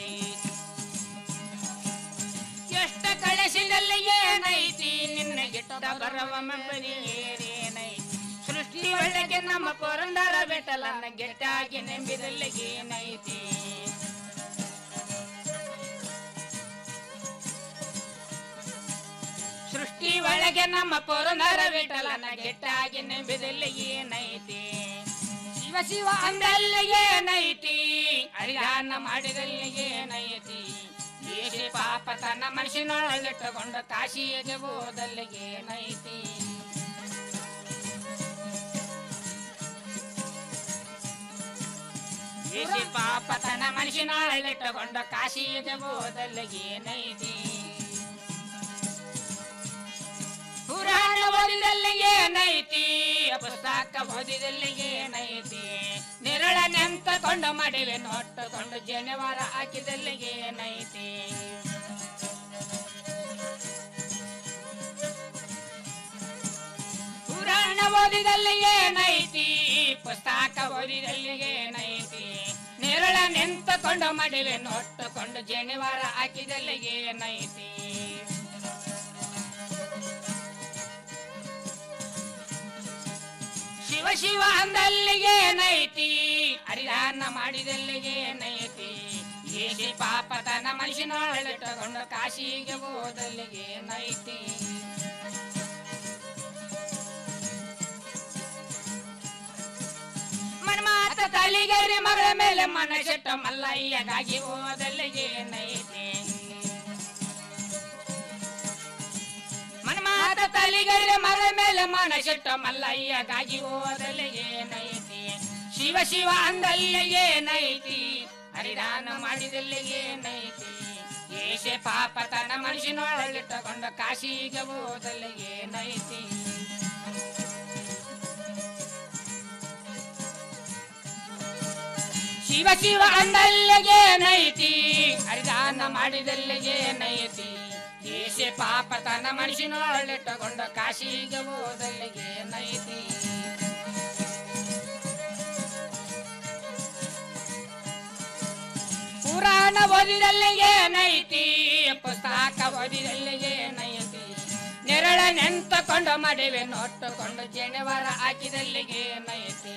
ಎಷ್ಟ ಗಳಿಸಿದಲ್ಲಿ ಏನೈತಿ ನಿನ್ನ ಎಷ್ಟ ಬರುವ ಮನೆ ಬೇರೇನೈತಿ ಸೃಷ್ಟಿ ಸೃಷ್ಟಿ ಒಳಗೆ ನಮ್ಮ ಪುರಂದರ ಬೆಟ್ಟಲನ್ನ ಗೆಟ್ಟಾಗಿ ನೆಂಬಿದಲ್ಲಿಗೆ ಏನೈತಿ ಸೃಷ್ಟಿ ಒಳಗೆ ನಮ್ಮ ಪುರಂದರ ಬೆಟ್ಟಲನ್ನ ಗೆಟ್ಟಾಗಿ ನೆಂಬಿದಲ್ಲಿ ಏನೈತಿ ಶಿವ ಶಿವ ಅಂದಲ್ಲಿ ಏನೈತಿ ಹರಿದಾನ ಮಾಡಿದಲ್ಲಿ ಏನೈತಿ ಏಷಿ ಪಾಪ ತನ್ನ ಮನಸ್ಸಿನೊಳಗಿಟ್ಟುಕೊಂಡು ಕಾಶಿಗೆ ಹೋದಲ್ಲಿ ಏನೈತಿ ಏಷಿ ಪಾಪ ತನ್ನ ಮನಸ್ಸಿನೊಳಗಿಟ್ಟುಕೊಂಡು ಕಾಶಿಗೆ ಹೋದಲ್ಲಿ ಏನೈತಿ ಪುರಾಣ ಓದಿದಲ್ಲಿ ಏನೈತಿ ಪುಸ್ತಕ ಓದಿದಲ್ಲಿ ಏನೈತಿ ನಿರಳ ನೆಂತಕೊಂಡು ಮಡಿವೆ ನೋಟ್ಟುಕೊಂಡು ಜನಿವಾರ ಹಾಕಿದಲ್ಲಿ ಏನೈತಿ ಪುರಾಣ ಓದಿದಲ್ಲಿ ಏನೈತಿ ಪುಸ್ತಕ ಓದಿದಲ್ಲಿ ಏನೈತಿ ನಿರಳ ನಿಂತುಕೊಂಡು ಮಡಿವೆ ನೋಟ್ಟುಕೊಂಡು ಜನಿವಾರ ಹಾಕಿದಲ್ಲಿ ಏನೈತಿ ಶಿವ ಶಿವ ಅಂದಲ್ಲಿಗೆ ಏನೈತಿ ಹರಿದಾನ ಮಾಡಿದಲ್ಲಿಗೆ ಏನೈತಿ ಏಸಿ ಪಾಪ ತನ್ನ ಮನುಷ್ಯನೊಳಗಿಟ್ಟುಕೊಂಡು ಕಾಶಿಗೆ ಹೋದಲ್ಲಿಗೆ ಏನೈತಿ ಮನ್ಮಾತ ತಲಿಗರಿ ಮಗಳ ಮೇಲೆ ಮನಸ್ಸಿಟ್ಟ ಮಲ್ಲಯ್ಯಗಾಗಿ ಹೋದಲ್ಲಿಗೆ ಏನೈತಿ ಮನ್ಮಾತ ತಲಿಗರಿ ಮಗಳ ಮೇಲೆ ಮನಸ್ಸಿಟ್ಟ ಮಲ್ಲಯ್ಯಗಾಗಿ ಹೋದಲ್ಲಿಗೆ ಏನೈತಿ ಶಿವ ಶಿವ ಅಂದಲ್ಲಿಗೆ ಏನೈತಿ ಹರಿದಾನ ಮಾಡಿದಲ್ಲಿಗೆ ಏನೈತಿ ಏಷೆ ಪಾಪ ತನ್ನ ಮನುಷ್ಯನೊಳಗಿಟ್ಟುಕೊಂಡು ಕಾಶಿಗೆ ಹೋದಲ್ಲಿಗೆ ಏನೈತಿ ಶಿವ ಶಿವ ಅಂದಲ್ಲಿಗೆ ನೈತಿ ಹರಿದಾನ ಮಾಡಿದಲ್ಲಿಗೆ ನೈತಿ ಏಸೆ ಪಾಪ ತನ್ನ ಮನುಷ್ಯನೊಳ್ಳಿಟ್ಟುಕೊಂಡು ಕಾಶಿಗೆ ಹೋದಲ್ಲಿಗೆ ನೈತಿ ಪುರಾಣ ಓದಿದಲ್ಲಿಗೆ ನೈತಿ ಪುಸ್ತಕ ಓದಿದಲ್ಲಿಗೆ ನೈತಿ ನೆರಳ ನೆಂತಕೊಂಡು ಮಡಿವೆ ನೋಟ್ಟುಕೊಂಡು ಜನಿವಾರ ಹಾಕಿದಲ್ಲಿಗೆ ನೈತಿ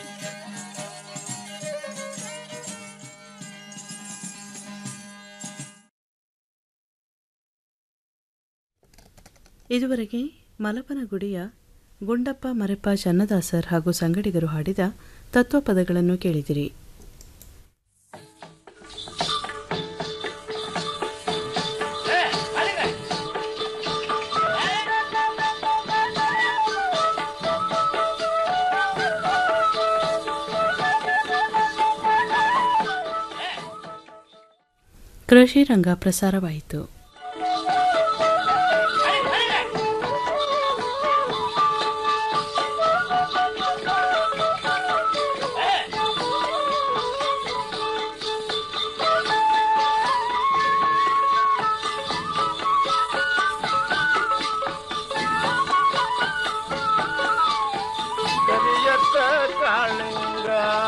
ಇದುವರೆಗೆ ಮಲಪನಗುಡಿಯ ಗುಂಡಪ್ಪ ಮರೆಪ್ಪ ಚನ್ನದಾಸರ್ ಹಾಗೂ ಸಂಗಡಿಗರು ಹಾಡಿದ ತತ್ವಪದಗಳನ್ನು ಕೇಳಿದಿರಿ ಕೃಷಿ ರಂಗ ಪ್ರಸಾರವಾಯಿತು ಕರಿಯತ್ತ ಕಾಳಿಂಗ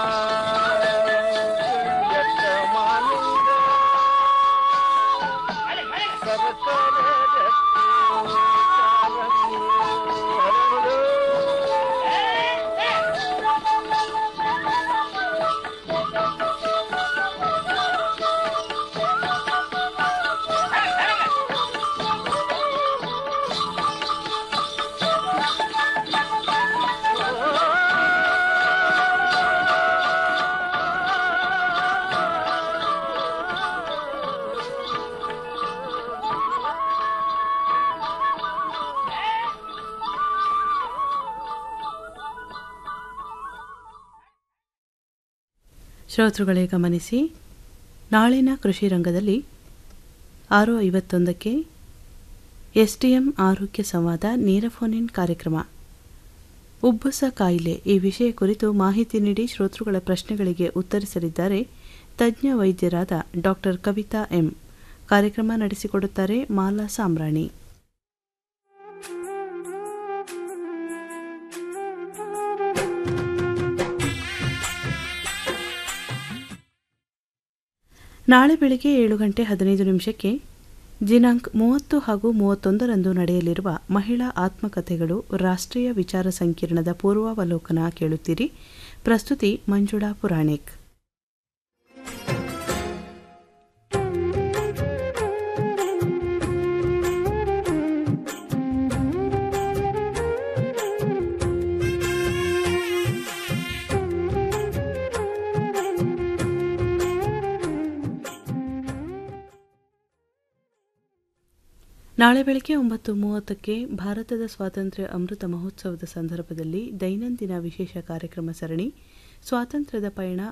ಕರಿಯತ್ತ ಮಾಲಿಂಗ ಸರಸರ ರತ್ನ ಕಾರಂಗಿ ಹರಳು. ಶ್ರೋತೃಗಳೇ ಗಮನಿಸಿ ನಾಳಿನ ಕೃಷಿ ರಂಗದಲ್ಲಿ ಆರು ಐವತ್ತೊಂದಕ್ಕೆ ಎಸ್ಟಿಎಂ ಆರೋಗ್ಯ ಸಂವಾದ ನೇರ ಫೋನ್ ಇನ್ ಕಾರ್ಯಕ್ರಮ ಉಬ್ಬಸ ಕಾಯಿಲೆ ಈ ವಿಷಯ ಕುರಿತು ಮಾಹಿತಿ ನೀಡಿ ಶ್ರೋತೃಗಳ ಪ್ರಶ್ನೆಗಳಿಗೆ ಉತ್ತರಿಸಲಿದ್ದಾರೆ ತಜ್ಞ ವೈದ್ಯರಾದ ಡಾಕ್ಟರ್ ಕವಿತಾ ಎಂ ಕಾರ್ಯಕ್ರಮ ನಡೆಸಿಕೊಡುತ್ತಾರೆ ಮಾಲಾ ಸಾಮ್ರಾಣಿ ನಾಳೆ ಬೆಳಿಗ್ಗೆ ಏಳು ಗಂಟೆ ಹದಿನೈದು ನಿಮಿಷಕ್ಕೆ ದಿನಾಂಕ ಮೂವತ್ತು ಹಾಗೂ ಮೂವತ್ತೊಂದರಂದು ನಡೆಯಲಿರುವ ಮಹಿಳಾ ಆತ್ಮಕಥೆಗಳು ರಾಷ್ಟ್ರೀಯ ವಿಚಾರ ಸಂಕಿರಣದ ಪೂರ್ವಾವಲೋಕನ ಕೇಳುತ್ತೀರಿ ಪ್ರಸ್ತುತಿ ಮಂಜುಳಾ ಪುರಾಣಿಕ್ ನಾಳೆ ಬೆಳಗ್ಗೆ ಒಂಬತ್ತು ಮೂವತ್ತಕ್ಕೆ ಭಾರತದ ಸ್ವಾತಂತ್ರ್ಯ ಅಮೃತ ಮಹೋತ್ಸವದ ಸಂದರ್ಭದಲ್ಲಿ ದೈನಂದಿನ ವಿಶೇಷ ಕಾರ್ಯಕ್ರಮ ಸರಣಿ ಸ್ವಾತಂತ್ರ್ಯದ ಪಯಣ